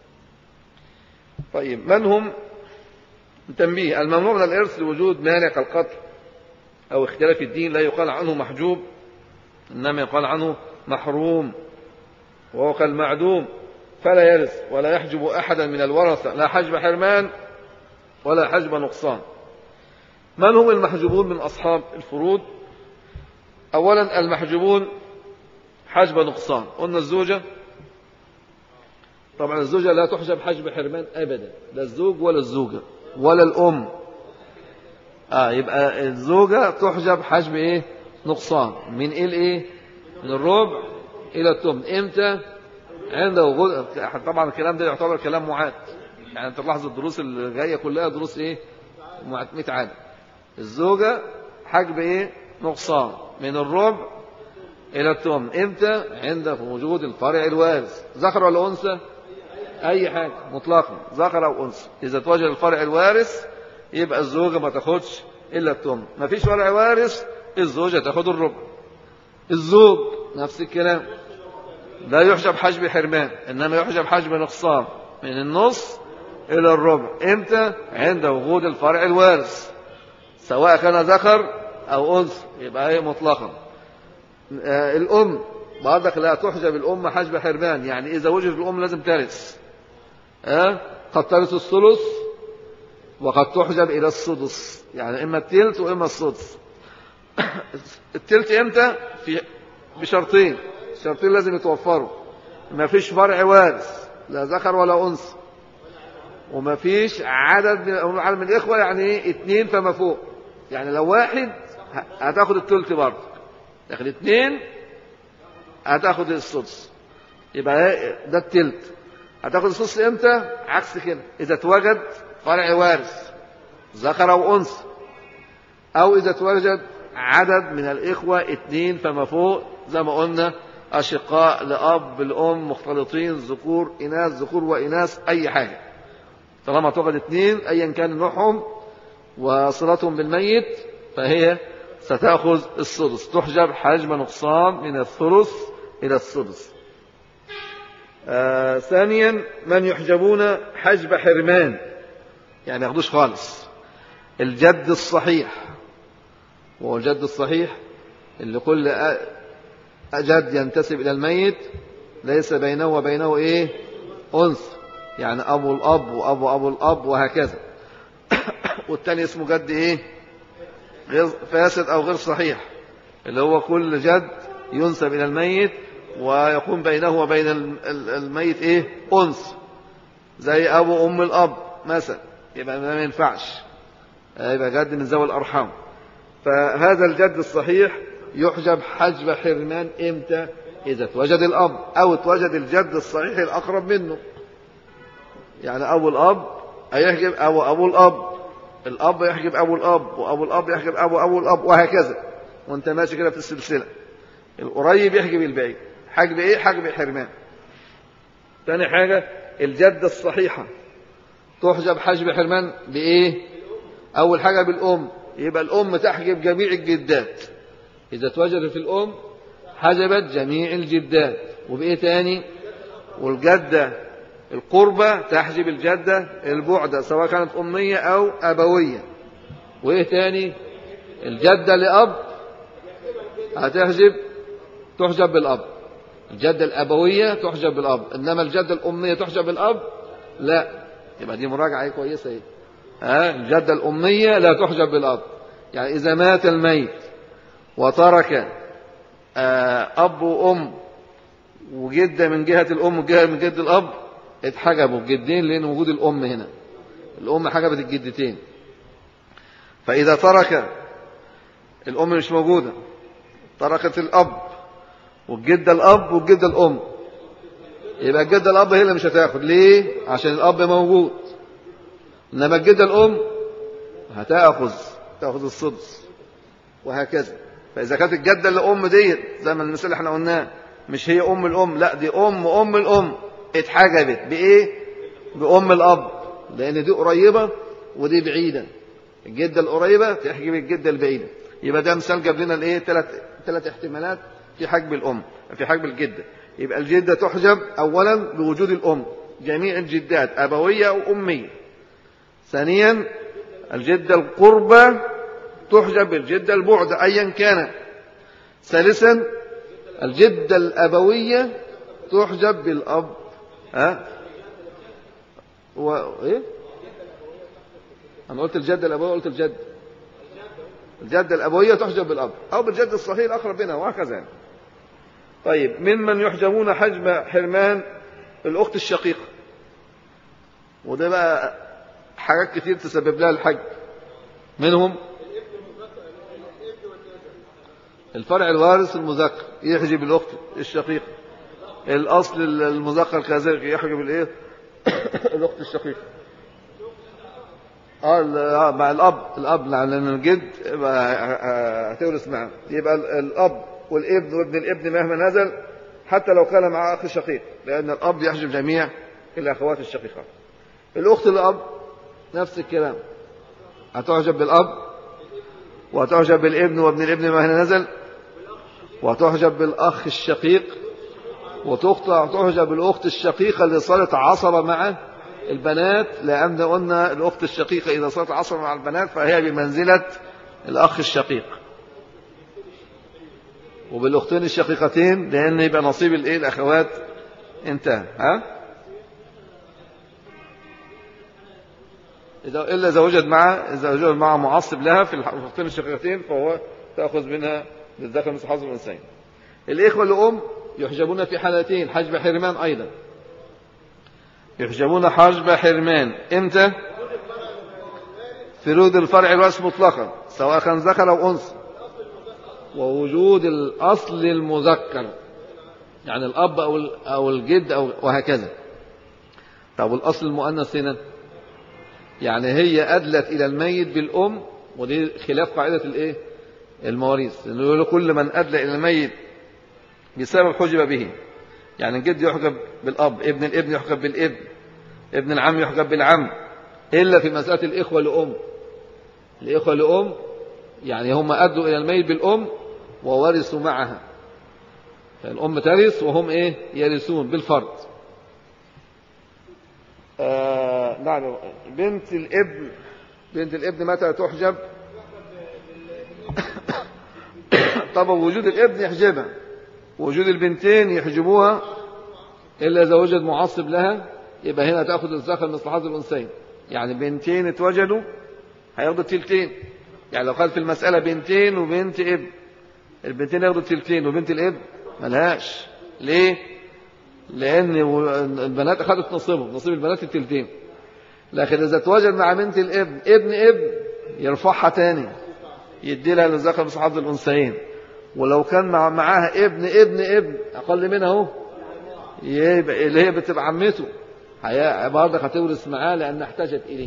طيب من هم تنبيه الممنوع من الإرث لوجود مانع كالقتل أو اختلاف الدين لا يقال عنه محجوب إنما يقال عنه محروم وهو كالمعدوم فلا يرث ولا يحجب أحدا من الورثة لا حجب حرمان ولا حجب نقصان من هم المحجوبون من أصحاب الفروض أولا المحجوبون حجب نقصان قلنا الزوجة طبعا الزوجة لا تحجب حجب حرمان أبدا لا الزوج ولا الزوجة ولا الأم آه يبقى الزوجة تحجب حجب إيه نقصان من إيه لإيه من الربع إلى التمن إمتى عند وجود طبعا الكلام ده يعتبر كلام معاد يعني انت تلاحظ الدروس اللي جايه كلها دروس ايه متعاده الزوجه حجب ايه نقصان من الربع إلى الثمن إمتى عند وجود الفرع الوارث ذكر ولا أنثى أي حاجة مطلقا ذكر أو أنثى إذا توجد الفرع الوارث يبقى الزوجة ما تاخدش إلا الثمن ما فيش فرع وارث الزوجة تاخد الربع الزوج نفس الكلام لا يحجب حجب حرمان إنما يحجب حجب نقصان من النص إلى الربع إمتى عند وجود الفرع الوارث سواء كان ذكر أو أنثى يبقى هي مطلقا آه الأم بعضك لا تحجب الأم حجب حرمان يعني إذا وجد الأم لازم ترث أه؟ قد ترث الثلث وقد تحجب إلى السدس يعني إما التلت وإما السدس التلت إمتى في بشرطين شرطين لازم يتوفروا ما فيش فرع وارث لا ذكر ولا أنثى وما فيش عدد من من الإخوة يعني اثنين فما فوق يعني لو واحد هتاخد التلت برضه تاخد اثنين هتاخد السدس يبقى ده التلت هتاخد السدس امتى عكس كده اذا توجد فرع وارث ذكر او انثى او اذا توجد عدد من الاخوه اثنين فما فوق زي ما قلنا اشقاء لاب الام مختلطين ذكور اناث ذكور واناث اي حاجه طالما توجد اثنين ايا كان نوعهم وصلتهم بالميت فهي ستأخذ السدس تحجب حجم نقصان من الثلث إلى السدس آه ثانيا من يحجبون حجب حرمان يعني ياخدوش خالص الجد الصحيح وهو الجد الصحيح اللي كل جد ينتسب إلى الميت ليس بينه وبينه إيه أنثى يعني أبو الأب وأبو أبو الأب وهكذا والتاني اسمه جد إيه غير فاسد أو غير صحيح اللي هو كل جد ينسب إلى الميت ويكون بينه وبين الميت إيه أنس زي أبو أم الأب مثلا يبقى ما ينفعش يبقى جد من ذوي الأرحام فهذا الجد الصحيح يحجب حجب حرمان إمتى إذا توجد الأب أو توجد الجد الصحيح الأقرب منه يعني أبو الأب هيحجب أبو أبو الأب الأب يحجب أبو الأب وأبو الأب يحجب أبو أبو الأب وهكذا وأنت ماشي كده في السلسلة القريب يحجب البعيد حجب إيه حجب حرمان تاني حاجة الجدة الصحيحة تحجب حجب حرمان بإيه أول حاجة بالأم يبقى الأم تحجب جميع الجدات إذا توجد في الأم حجبت جميع الجدات وبإيه تاني والجدة القربة تحجب الجدة البعدة سواء كانت أمية أو أبوية وإيه تاني الجدة لأب هتحجب تحجب بالأب الجدة الأبوية تحجب بالأب إنما الجدة الأمية تحجب بالأب لا يبقى دي مراجعة كويسة ايه ها الجدة الأمية لا تحجب بالأب يعني إذا مات الميت وترك أب وأم وجدة من جهة الأم وجهة من جهة الأب اتحجبوا بجدين لأن وجود الأم هنا الأم حجبت الجدتين فإذا ترك الأم مش موجودة تركت الأب والجدة الأب والجدة الأم يبقى الجدة الأب هي اللي مش هتاخد ليه؟ عشان الأب موجود إنما الجدة الأم هتاخذ تاخذ السدس وهكذا فإذا كانت الجدة اللي أم ديت زي ما المثال اللي احنا قلناه مش هي أم الأم لا دي أم أم الأم اتحجبت بإيه؟ بأم الأب لأن دي قريبة ودي بعيدة الجدة القريبة تحجب الجدة البعيدة يبقى ده مثال جاب لنا الايه ثلاث ثلاث احتمالات في حجب الأم في حجب الجدة يبقى الجدة تحجب أولا بوجود الأم جميع الجدات أبوية أو أمية ثانيا الجدة القربة تحجب بالجدة البعد أيا كان ثالثا الجدة الأبوية تحجب بالأب ها و... إيه؟ أنا قلت الجدة الأبوية قلت الجد الجدة الأبوية تحجب بالأب أو بالجد الصحيح الأقرب منها وهكذا يعني. طيب ممن يحجبون حجب حرمان الأخت الشقيقة وده بقى حاجات كتير تسبب لها الحج منهم الفرع الوارث المذكر يحجب الأخت الشقيقة الأصل المذكر كذلك يحجب الإيه الأخت الشقيقة اه ال- آه، مع الاب الاب لان الجد يبقى هتورث معه يبقى ال- الاب والابن وابن الابن مهما نزل حتى لو كان مع اخ شقيق لان الاب يحجب جميع الاخوات الشقيقات الاخت الاب نفس الكلام هتعجب بالاب وهتعجب بالابن وابن الابن مهما نزل وتعجب بالاخ الشقيق وتقطع تعجب بالاخت الشقيقه اللي صارت عصبه مع البنات لان قلنا الاخت الشقيقه اذا صارت عصبه مع البنات فهي بمنزله الاخ الشقيق وبالاختين الشقيقتين لان يبقى نصيب الايه الاخوات انتهى ها إذا إلا إذا وجد معه إذا وجد معه معصب لها في الأختين الشقيقتين فهو تأخذ منها للذكر مثل حظ الأنثيين. الإخوة الأم يحجبون في حالتين حجب حرمان أيضا. يحجبون حجب حرمان إمتى؟ في رود الفرع الرأس مطلقا سواء كان ذكر أو أنثى. ووجود الأصل المذكر يعني الأب أو أو الجد أو وهكذا. طب والأصل المؤنث هنا؟ يعني هي أدلت إلى الميت بالأم ودي خلاف قاعدة الإيه؟ المواريث لأنه يقول كل من أدلى إلى الميت بسبب حجب به يعني الجد يحجب بالأب ابن الابن يحجب بالابن ابن العم يحجب بالعم إلا في مسألة الإخوة لأم الإخوة لأم يعني هم أدوا إلى الميت بالأم وورثوا معها فالأم ترث وهم إيه يرثون بالفرض آه نعم بنت الابن بنت الابن متى تحجب طبعا وجود الابن يحجبها وجود البنتين يحجبوها إلا إذا وجد معصب لها يبقى هنا تأخذ الذكر مثل حظ الأنثيين يعني بنتين اتوجدوا هياخدوا التلتين يعني لو قال في المسألة بنتين وبنت ابن البنتين ياخدوا التلتين وبنت الابن ملهاش ليه؟ لأن البنات أخذت نصيبهم نصيب البنات التلتين لكن إذا تواجد مع بنت الابن ابن ابن يرفعها تاني يدي لها للذكر مثل حظ الأنثيين ولو كان مع معاها ابن ابن ابن أقل منها أهو يبقى اللي هي بتبقى عمته هي برضك هتورث معاه لأنها احتاجت إليه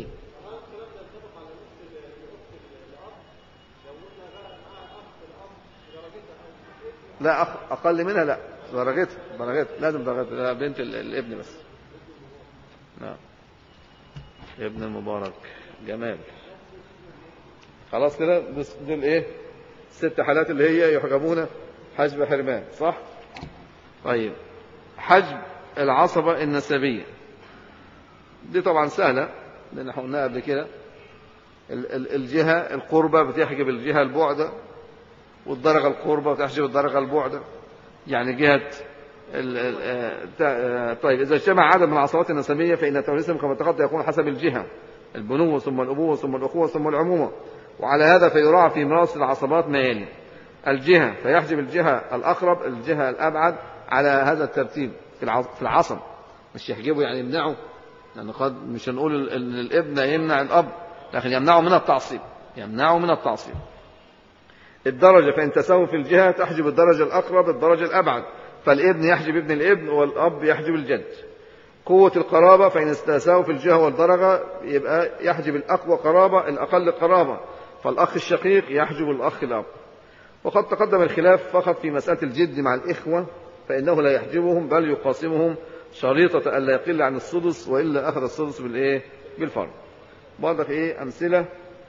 لا أخ أقل منها لا درجتها درجتها لازم درجتها لا بنت ال- الابن بس نعم ابن المبارك جمال خلاص كده بس دول ايه ست حالات اللي هي يحجبون حجب حرمان صح طيب حجب العصبة النسبية دي طبعا سهلة لأن احنا قلناها قبل كده ال- ال- الجهة القربة بتحجب الجهة البعدة والدرجة القربة بتحجب الدرجة البعدة يعني جهة ال- ال- آه، تا- آه، طيب إذا اجتمع عدد من العصبات النسبية فإن توريثهم كما تقدم يكون حسب الجهة البنوة ثم الأبوة ثم الأخوة ثم العمومة وعلى هذا فيراعى في ميراث العصبات ما يلي الجهة فيحجب الجهة الأقرب الجهة الأبعد على هذا الترتيب في العص- في العصب مش يحجبه يعني يمنعه لأن قد مش هنقول ال- ال- الابن يمنع الأب لكن يمنعه من التعصيب يمنعه من التعصيب الدرجة فإن تساووا في الجهة تحجب الدرجة الأقرب الدرجة الأبعد فالابن يحجب ابن الابن والأب يحجب الجد قوة القرابة فإن تساووا في الجهة والدرجة يبقى يحجب الأقوى قرابة الأقل قرابة فالأخ الشقيق يحجب الأخ الأب وقد تقدم الخلاف فقط في مسألة الجد مع الإخوة فإنه لا يحجبهم بل يقاسمهم شريطة ألا يقل عن السدس وإلا أخذ السدس بالإيه؟ بالفرض برضك إيه أمثلة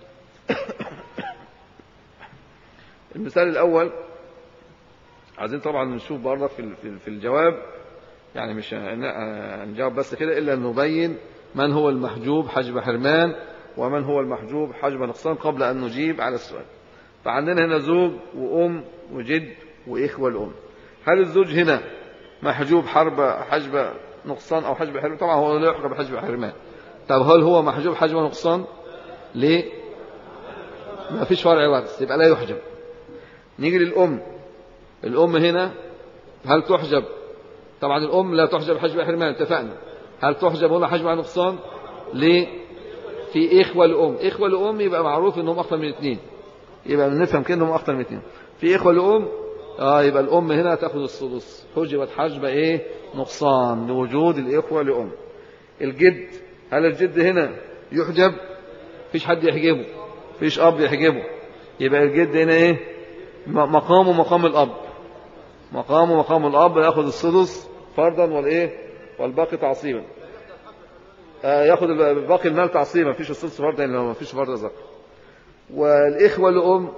المثال الأول عايزين طبعا نشوف برضك في في- في الجواب يعني مش هن- هنجاوب بس كده إلا أن نبين من هو المحجوب حجب حرمان ومن هو المحجوب حجب نقصان قبل أن نجيب على السؤال فعندنا هنا زوج وأم وجد وإخوة الأم هل الزوج هنا محجوب حرب حجب نقصان أو حجب حرمان طبعا هو لا يحجب حجب حرمان طب هل هو محجوب حجب نقصان ليه ما فيش فرع ورث يبقى لا يحجب نيجي للأم الأم هنا هل تحجب طبعا الأم لا تحجب حجب حرمان اتفقنا هل تحجب هنا حجب عن نقصان ليه في إخوة لأم إخوة لأم يبقى معروف إنهم أكثر من اثنين يبقى نفهم كده إنهم أكثر من اثنين في إخوة لأم آه يبقى الأم هنا تأخذ السدس حجبت حجب إيه نقصان لوجود الإخوة لأم الجد هل الجد هنا يحجب مفيش حد يحجبه مفيش اب يحجبه يبقى الجد هنا ايه م- مقامه مقام الاب مقامه مقام الاب ياخذ السدس فرضا والايه والباقي تعصيبا آه، ياخذ ال- باقي المال تعصيبا مفيش السدس فرضا لانه مفيش فرض ذكر والاخوه الام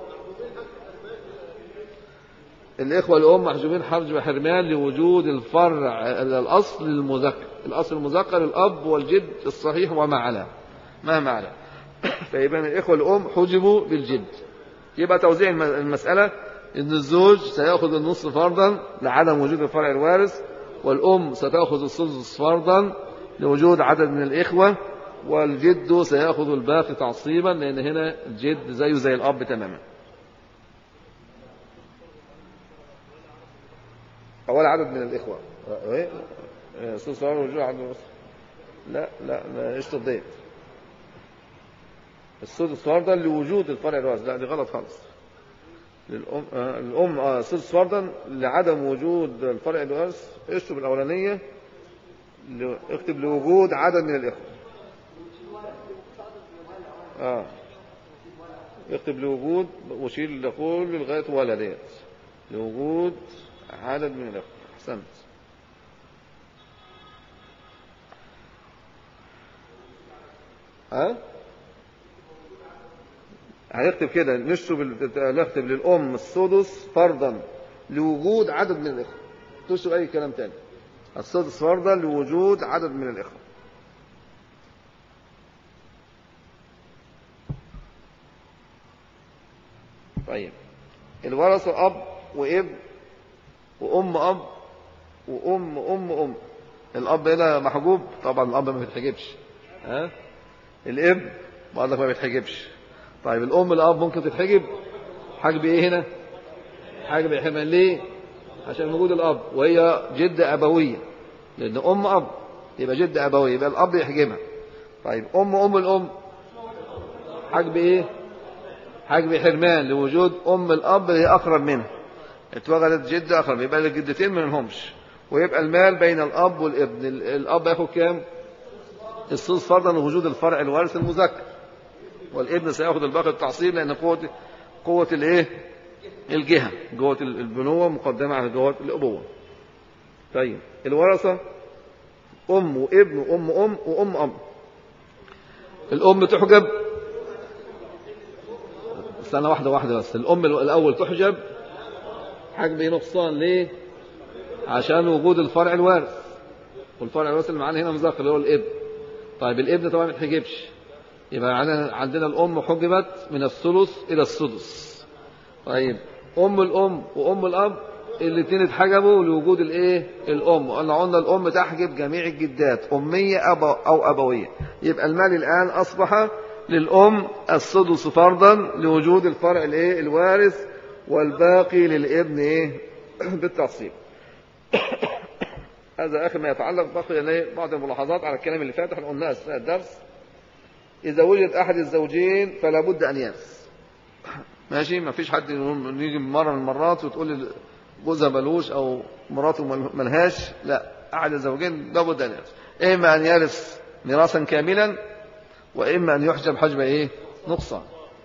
الإخوة الأم محجوبين حرج وحرمان لوجود الفرع الأصل المذكر الأصل المذكر الأب والجد الصحيح وما علاه مهما علاه فيبقى الإخوة الأم حجبوا بالجد يبقى توزيع الم- المسألة إن الزوج سيأخذ النصف فرضا لعدم وجود الفرع الوارث والأم ستأخذ السدس فرضا لوجود عدد من الإخوة والجد سيأخذ الباقي تعصيبا لأن هنا الجد زيه زي الأب تماما أول عدد من الإخوة إيه؟ سدس فرض وجود عدد من الأسرة. لا لا ما ايش تضيف السدس فرضا لوجود الفرع الوارث لا دي غلط خالص للأم آه الأم آه السدس فرضا لعدم وجود الفرع الوارث اكتب الأولانية ل- اكتب لوجود عدد من الإخوة اه اكتب لوجود وشيل لقول لغاية ولا ديت لوجود عدد من الإخوة أحسنت ها هنكتب كده نشرب ال- نكتب للأم السدس فرضا لوجود عدد من الإخوة تشرب أي كلام تاني السدس فرضا لوجود عدد من الإخوة طيب الورثة أب وابن وأم أب وأم أم أم الأب هنا محجوب طبعا الأب ما بيتحجبش ها الابن برضك ما بيتحجبش طيب الأم الأب ممكن تتحجب حجب إيه هنا حجب إحمال ليه عشان وجود الأب وهي جدة أبوية لأن أم أب يبقى جدة أبوية يبقى الأب يحجبها طيب أم أم الأم حجب إيه حجب حرمان لوجود أم الأب اللي هي أقرب منها اتوجدت جدة أقرب يبقى الجدتين ما لهمش ويبقى المال بين الأب والابن ال- الأب ياخد كام السدس فرضا لوجود الفرع الوارث المذكر والابن سياخذ الباقي التعصيب لأن قوة قوة الإيه الجهة قوة البنوة مقدمة على قوة الأبوة طيب الورثة أم وابن وأم أم وأم أم الأم تحجب استنى واحدة واحدة بس الأم الأول تحجب حجب نقصان ليه؟ عشان وجود الفرع الوارث والفرع الوارث اللي معانا هنا مذكر اللي هو الابن طيب الابن طبعا ما يتحجبش يبقى عندنا عندنا الأم حجبت من الثلث إلى السدس طيب أم الأم وأم الأب الاثنين اتحجبوا لوجود الايه الأم قلنا قلنا الأم تحجب جميع الجدات أمية أبو أو أبوية يبقى المال الآن أصبح للأم السدس فرضا لوجود الفرع الايه الوارث والباقي للابن ايه بالتعصيب هذا آخر ما يتعلق بقي لي بعض الملاحظات على الكلام اللي فات احنا قلناه أثناء الدرس إذا وجد أحد الزوجين فلا بد أن يرث ماشي ما فيش حد يقول- يجي مرة من المرات وتقول لي جوزها ملوش أو مراته مل- ملهاش لا أحد الزوجين لابد أن يرث إما أن يرث ميراثا كاملا وإما أن يحجب حجب إيه نقصان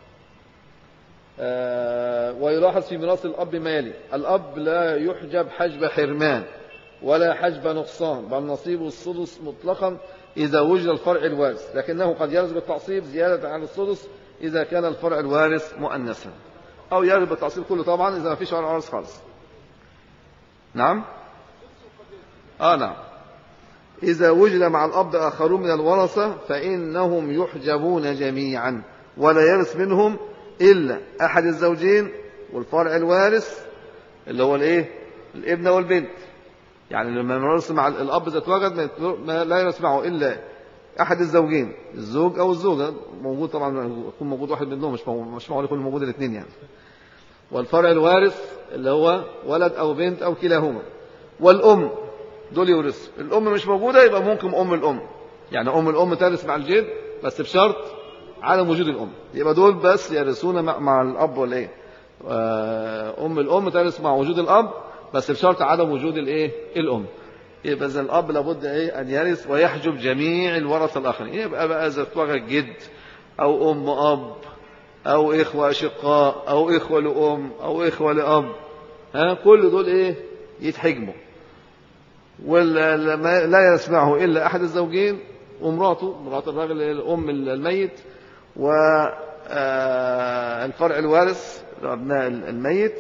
آه، ويلاحظ في ميراث الأب ما يلي الأب لا يحجب حجب حرمان ولا حجب نقصان بل نصيبه السدس مطلقا إذا وجد الفرع الوارث لكنه قد يرث بالتعصيب زيادة عن السدس إذا كان الفرع الوارث مؤنثا أو يرث بالتعصيب كله طبعا إذا ما فيش فرع وارث خالص نعم آه نعم إذا وجد مع الأب آخرون من الورثة فإنهم يحجبون جميعا ولا يرث منهم إلا أحد الزوجين والفرع الوارث اللي هو الإيه الابن والبنت يعني لما نرث مع الأب إذا اتوجد ما يتلو- ما لا يرث معه إلا أحد الزوجين الزوج أو الزوجة موجود طبعا يكون موجود واحد منهم مش مو- مش معقول يكون موجود الاثنين يعني والفرع الوارث اللي هو ولد أو بنت أو كلاهما والأم دول يورثوا الأم مش موجودة يبقى ممكن أم الأم يعني أم الأم ترث مع الجد بس بشرط عدم وجود الأم يبقى دول بس يرثون مع, مع الأب ولا إيه آه، أم الأم ترث مع وجود الأب بس بشرط عدم وجود الإيه الأم يبقى إذا الأب لابد إيه أن يرث ويحجب جميع الورثة الآخرين يبقى بقى إذا اتوجد جد أو أم أب أو إخوة أشقاء أو إخوة لأم أو إخوة لأب ها كل دول إيه يتحجموا ولا يسمعه إلا أحد الزوجين ومراته مرات الراجل الأم الميت والفرع الوارث أبناء الميت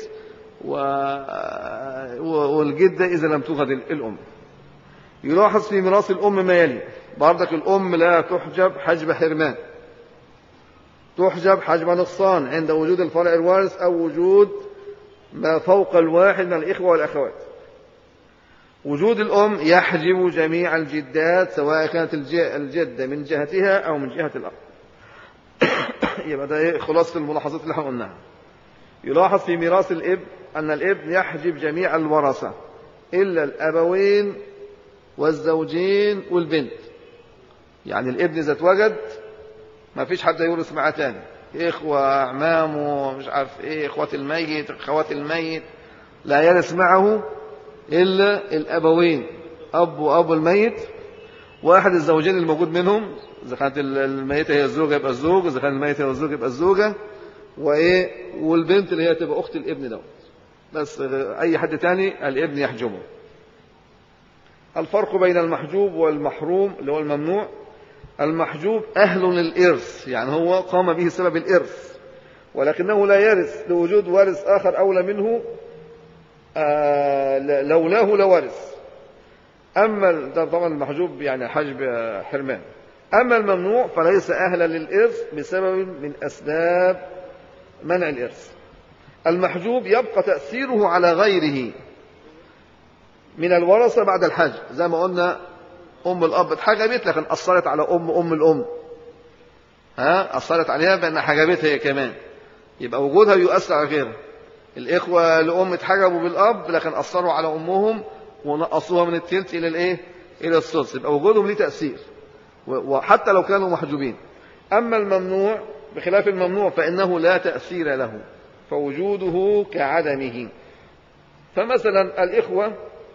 والجدة إذا لم توجد الأم يلاحظ في ميراث الأم ما يلي بردك الأم لا تحجب حجب حرمان تحجب حجب نقصان عند وجود الفرع الوارث أو وجود ما فوق الواحد من الإخوة والأخوات وجود الأم يحجب جميع الجدات سواء كانت الجدة من جهتها أو من جهة الأب يبقى ده خلاصة الملاحظات اللي احنا قلناها يلاحظ في ميراث الابن أن الابن يحجب جميع الورثة إلا الأبوين والزوجين والبنت يعني الابن إذا اتوجد ما فيش حد يورث معاه تاني إخوة أعمامه مش عارف إيه إخوة الميت أخوات الميت لا يرث معه إلا الأبوين أب وأب الميت واحد الزوجين الموجود منهم إذا كانت الميتة هي الزوجة يبقى الزوج إذا كانت الميتة هي الزوج يبقى الزوجة وإيه والبنت اللي هي تبقى أخت الابن دوت بس أي حد تاني الابن يحجبه الفرق بين المحجوب والمحروم اللي هو الممنوع المحجوب أهل للإرث يعني هو قام به سبب الإرث ولكنه لا يرث لوجود وارث آخر أولى منه آه لولاه لورث أما ده طبعا المحجوب يعني حجب حرمان أما الممنوع فليس أهلا للإرث بسبب من أسباب منع الإرث المحجوب يبقى تأثيره على غيره من الورثة بعد الحج زي ما قلنا أم الأب اتحجبت لكن أثرت على أم أم الأم ها أثرت عليها بأن حجبتها هي كمان يبقى وجودها يؤثر على غيرها الإخوة لأم اتحجبوا بالأب لكن أثروا على أمهم ونقصوها من التلت إلى الإيه؟ إلى السدس يبقى وجودهم ليه تأثير وحتى لو كانوا محجوبين أما الممنوع بخلاف الممنوع فإنه لا تأثير له فوجوده كعدمه فمثلا الإخوة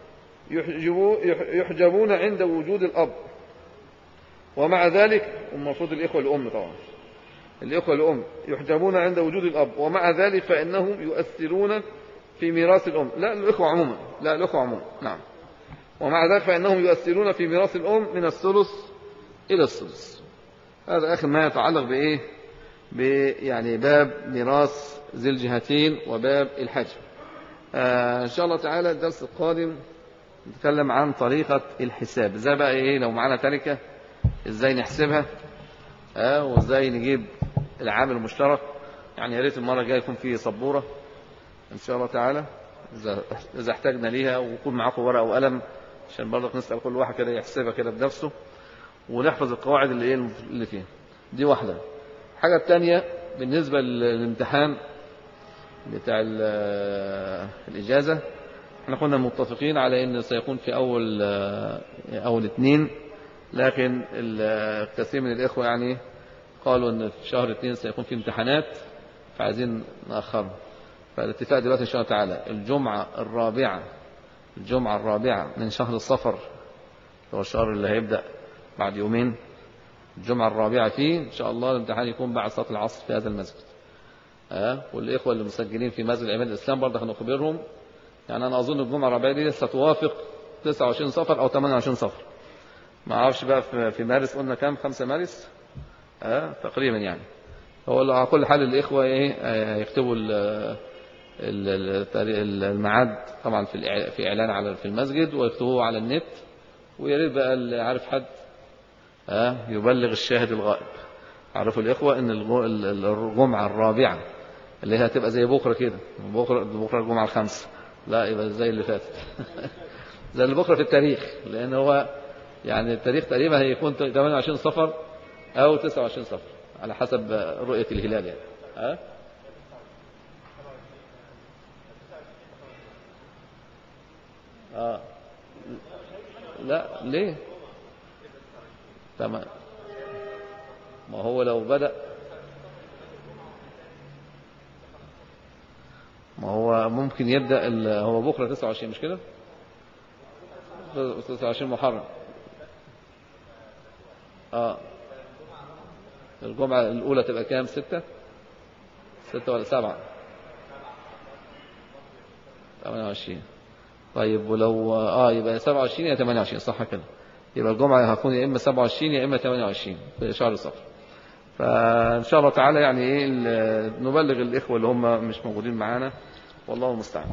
يحجبون عند وجود الأب ومع ذلك المفروض الإخوة الأم طبعا الإخوة الأم يحجبون عند وجود الأب ومع ذلك فإنهم يؤثرون في ميراث الأم لا الإخوة عموما لا الإخوة عموما نعم ومع ذلك فإنهم يؤثرون في ميراث الأم من الثلث إلى الثلث هذا آخر ما يتعلق بإيه يعني باب ميراث ذي الجهتين وباب الحجب آه إن شاء الله تعالى الدرس القادم نتكلم عن طريقة الحساب ازاي بقى ايه لو معانا تركة ازاي نحسبها اه وازاي نجيب العامل المشترك يعني يا ريت المرة الجاية يكون في سبورة ان شاء الله تعالى اذا اذا احتاجنا ليها ويكون معاكم ورقة وقلم عشان برضك نسأل كل واحد كده يحسبها كده بنفسه ونحفظ القواعد اللي ايه اللي فيها دي واحدة الحاجة الثانية بالنسبة للامتحان بتاع الإجازة احنا كنا متفقين على ان سيكون في اول اول اثنين لكن الكثير من الاخوه يعني قالوا ان في شهر اثنين سيكون في امتحانات فعايزين ناخرها فالاتفاق دلوقتي ان شاء الله تعالى الجمعه الرابعه الجمعه الرابعه من شهر الصفر هو الشهر اللي هيبدا بعد يومين الجمعه الرابعه فيه ان شاء الله الامتحان يكون بعد صلاه العصر في هذا المسجد اه والاخوه اللي مسجلين في مسجد عماد الاسلام برضه هنخبرهم يعني أنا أظن الجمعة الرابعة دي ستوافق 29 صفر أو 28 صفر ما أعرفش بقى في مارس قلنا كام 5 مارس آه تقريبا يعني هو على كل حال الإخوة إيه يكتبوا الميعاد طبعا في في إعلان على في المسجد ويكتبوه على النت ويا ريت بقى اللي عارف حد آه يبلغ الشاهد الغائب عرفوا الإخوة إن الجمعة الرابعة اللي هي هتبقى زي بكرة كده بكرة بكرة الجمعة الخامسة لا يبقى زي اللي فاتت زي اللي بكره في التاريخ لان هو يعني التاريخ تقريبا هيكون 28 صفر او 29 صفر على حسب رؤيه الهلال يعني ها اه لا ليه تمام ما هو لو بدأ ما هو ممكن يبدأ هو بكرة 29 مش كده 29 محرم اه الجمعة الأولى تبقى كام ستة ستة ولا سبعة 28 طيب ولو اه يبقى 27 يا 28 صح كده يبقى الجمعة هتكون يا إما 27 يا إما 28 في شهر صفر فإن شاء الله تعالى يعني إيه ال- نبلغ الإخوة اللي هم مش موجودين معانا والله المستعان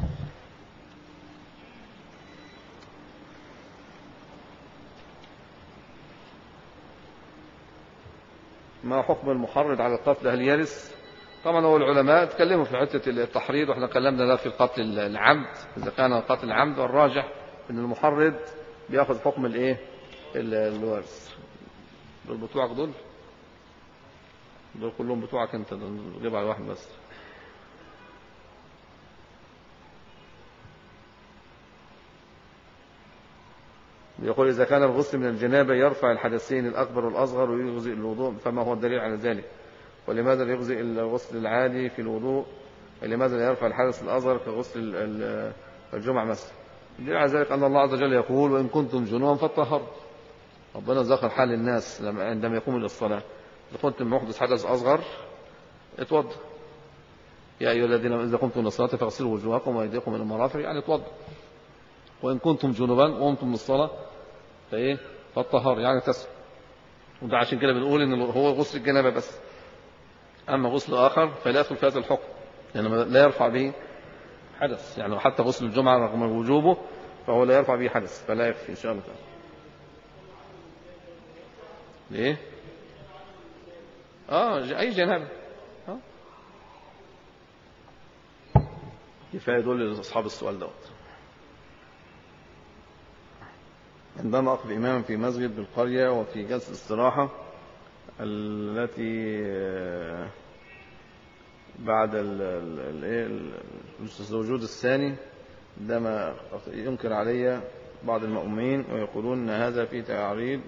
ما حكم المحرض على القتل هل يرث طبعا هو العلماء اتكلموا في حته التحريض واحنا اتكلمنا ده في القتل العمد اذا كان قتل العمد والراجح ان المحرض بياخذ حكم الايه ال- الورث دول بتوعك دول دول كلهم بتوعك انت دول جيب على واحد بس يقول إذا كان الغسل من الجنابة يرفع الحدثين الأكبر والأصغر ويجزئ الوضوء فما هو الدليل على ذلك ولماذا لا يجزئ الغسل العادي في الوضوء ولماذا لا يرفع الحدث الأصغر كغسل ال- ال- الجمعة مثلا الدليل على ذلك أن الله عز وجل يقول وإن كنتم جنوبا فطهروا ربنا ذكر حال الناس لما عندما يقوموا للصلاة إذا كنتم محدث حدث أصغر اتوضى يا أيها الذين إذا قمتم للصلاة فاغسلوا وجوهكم وأيديكم إلى المرافق يعني اتوضى وإن كنتم جنبا وقمتم للصلاة فإيه فالطهار يعني تسر وده عشان كده بنقول إن هو غسل الجنابة بس أما غسل آخر فلا يدخل في هذا الحكم لأنه يعني لا يرفع به حدث يعني حتى غسل الجمعة رغم وجوبه فهو لا يرفع به حدث فلا يكفي إن شاء الله تعالى ليه؟ اه ج- أي جنابة اه كفاية دول أصحاب السؤال دوت عندما أقف إماما في مسجد بالقرية وفي جلسة استراحة التي آه، بعد ال- ال- ال- إيه، ال- الوجود الثاني عندما ينكر علي بعض المؤمنين ويقولون أن هذا في تعريض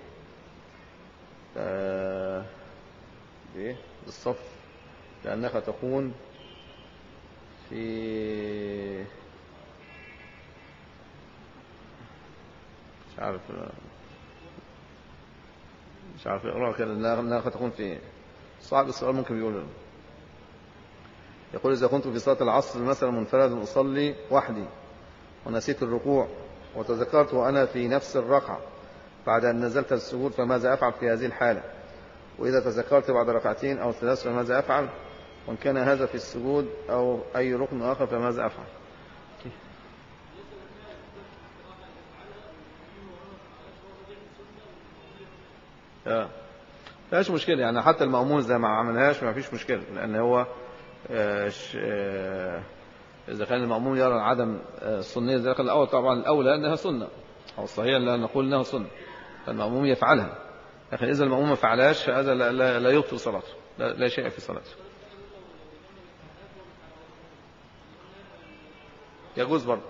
آه، بإيه؟ بالصف لأنك تكون في مش عارف مش عارف اقرأ كده انها إنها قد تكون في صعب السؤال ممكن بيقول يقول إذا كنت في صلاة العصر مثلا منفرد أصلي وحدي ونسيت الركوع وتذكرت وأنا في نفس الركعة بعد أن نزلت السجود فماذا أفعل في هذه الحالة وإذا تذكرت بعد ركعتين أو ثلاث فماذا أفعل وإن كان هذا في السجود أو أي ركن آخر فماذا أفعل آه. فيش مشكلة يعني حتى المأمون زي ما عملهاش ما فيش مشكلة لأن هو آه، ش- آه، إذا كان المأمون يرى عدم آه، السنية ذلك الأول طبعا الأولى أنها سنة أو الصحيح لا نقول أنها سنة فالمأموم يفعلها لكن إذا المأموم ما فعلهاش فهذا لا, لا, لا يبطل صلاته لا, لا شيء في صلاته يجوز برضه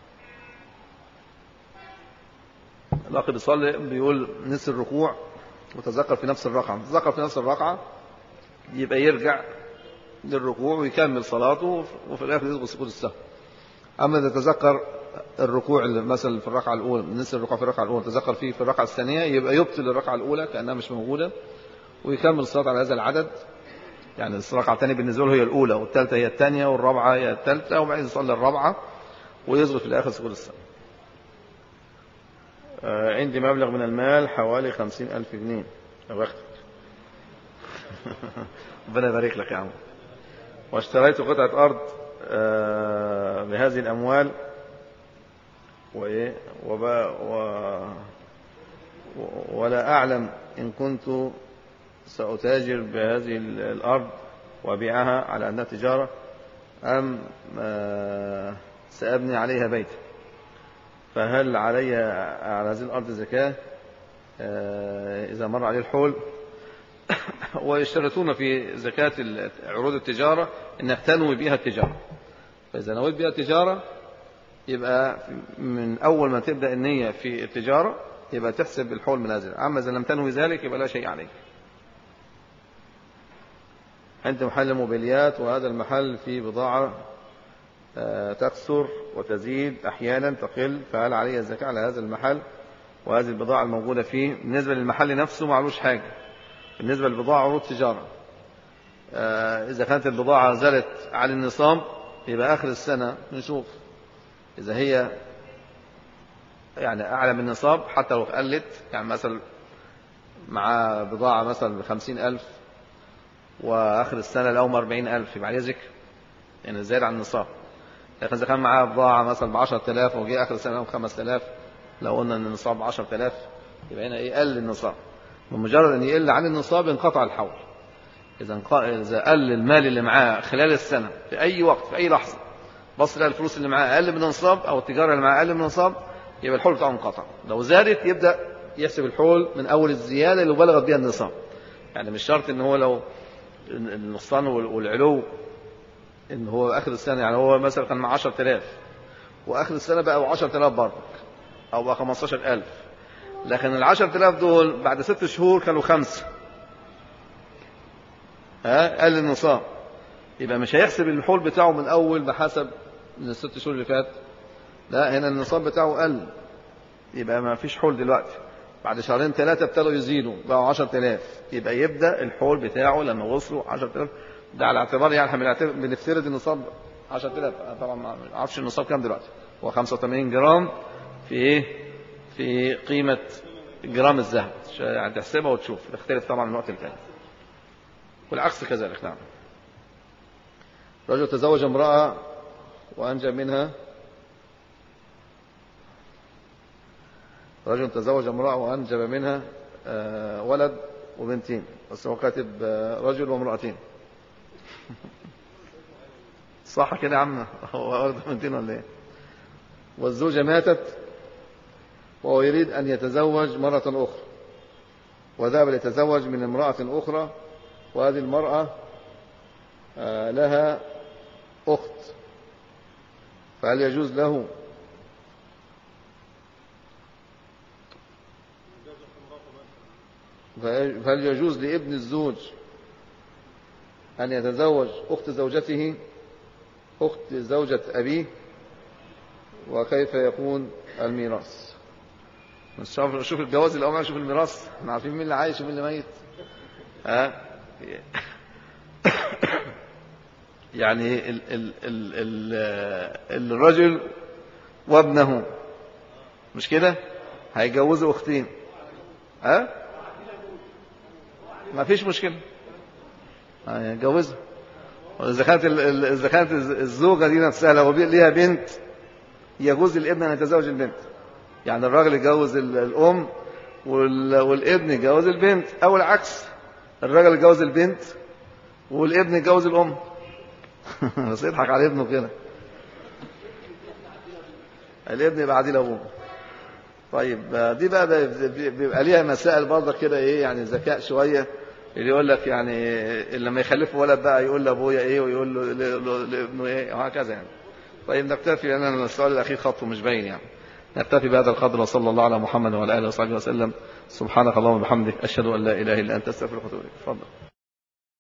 الأخ بيصلي بيقول نسي الركوع وتذكر في نفس الركعة تذكر في نفس الركعة يبقى يرجع للركوع ويكمل صلاته وفي الآخر يسجد سجود السهو أما إذا تذكر الركوع اللي مثلا في الركعة الأولى نسي الركوع في الركعة الأولى تذكر فيه في الركعة الثانية يبقى يبطل الركعة الأولى كأنها مش موجودة ويكمل الصلاة على هذا العدد يعني الركعة الثانية بالنسبة له هي الأولى والثالثة هي الثانية والرابعة هي الثالثة وبعدين يصلي الرابعة ويسجد في الآخر سجود السهو آه، عندي مبلغ من المال حوالي خمسين ألف جنيه يا بختك ربنا يبارك لك يا عم واشتريت قطعة أرض آه، بهذه الأموال وإيه وبا و و- ولا أعلم إن كنت سأتاجر بهذه ال- الأرض وأبيعها على أنها تجارة أم آه، سأبني عليها بيتا فهل علي على هذه الأرض زكاة آه، إذا مر عليه الحول ويشترطون في زكاة ال- عروض التجارة أنك تنوي بها التجارة فإذا نويت بها التجارة يبقى من أول ما تبدأ النية في التجارة يبقى تحسب الحول من هذا أما إذا لم تنوي ذلك يبقى لا شيء عليك أنت محل موبيليات وهذا المحل فيه بضاعة آه، تكثر وتزيد أحيانا تقل فهل علي الزكاة على هذا المحل وهذه البضاعة الموجودة فيه بالنسبة للمحل نفسه معلوش حاجة بالنسبة للبضاعة عروض تجارة آه، إذا كانت البضاعة زالت عن النصاب يبقى آخر السنة نشوف إذا هي يعني أعلى من النصاب حتى لو قلت يعني مثلا مع بضاعة مثلا بخمسين ألف وآخر السنة لهم أربعين ألف يبقى عليه ذكر يعني زاد عن النصاب لكن إذا كان معاه بضاعة مثلا بعشرة آلاف وجي آخر السنة لهم خمس آلاف لو قلنا أن النصاب بعشرة آلاف يبقى هنا إيه قل النصاب بمجرد أن يقل عن النصاب انقطع الحول إذا إذا قل المال اللي معاه خلال السنة في أي وقت في أي لحظة بص لقى الفلوس اللي معاه أقل من النصاب أو التجارة اللي معاه أقل من النصاب يبقى الحول بتاعه انقطع لو زادت يبدأ يحسب الحول من أول الزيادة اللي بلغت بها النصاب يعني مش شرط إن هو لو النقصان والعلو إن هو آخر السنة يعني هو مثلا كان مع 10000 وآخر السنة بقى 10000 برضك أو بقى 15000 لكن ال 10000 دول بعد ست شهور كانوا خمسة ها قل النصاب يبقى مش هيحسب الحول بتاعه من أول ما حسب من الست شهور اللي فات لا هنا النصاب بتاعه قل يبقى ما فيش حول دلوقتي بعد شهرين ثلاثة ابتدوا يزيدوا بقوا 10000 يبقى يبدأ الحول بتاعه لما وصلوا 10000 ده على اعتبار يعني احنا بنفترض النصاب 10000 طبعا ما اعرفش النصاب كام دلوقتي هو 85 جرام في ايه في قيمة جرام الذهب يعني تحسبها وتشوف تختلف طبعا من وقت لتاني والعكس كذلك نعم رجل تزوج امرأة وأنجب منها رجل تزوج امرأة وأنجب منها ولد وبنتين بس هو كاتب رجل وامرأتين صح كده يا عم هو ولد وبنتين ولا ايه والزوجة ماتت وهو يريد أن يتزوج مرة أخرى وذهب ليتزوج من امرأة أخرى وهذه المرأة لها أخت فهل يجوز له فهل يجوز لابن الزوج أن يتزوج أخت زوجته أخت زوجة أبيه وكيف يكون الميراث شوف شوف الجواز الأول شوف الميراث احنا عارفين مين اللي عايش ومين اللي ميت ها يعني ال ال ال ال الرجل وابنه مش كده هيجوزوا اختين ها ما فيش مشكله هيجوزها واذا كانت اذا كانت الزوجه دي نفسها لو ليها بنت يجوز للابن ان يتزوج البنت يعني الراجل يتجوز الام والابن يتجوز البنت او العكس الراجل يتجوز البنت والابن يتجوز الام بس يضحك على ابنه كده الابن يبقى عديل ابوه طيب دي بقى بيبقى ليها مسائل برضه كده ايه يعني ذكاء شويه اللي يقول لك يعني لما يخلفوا ولد بقى يقول لابويا ايه ويقول له لابنه ايه وهكذا يعني طيب نكتفي لان السؤال الاخير خطه مش باين يعني نكتفي بهذا القدر وصلى الله على محمد وعلى اله وصحبه وسلم سبحانك اللهم وبحمدك اشهد ان لا اله الا انت استغفرك واتوب اليك اتفضل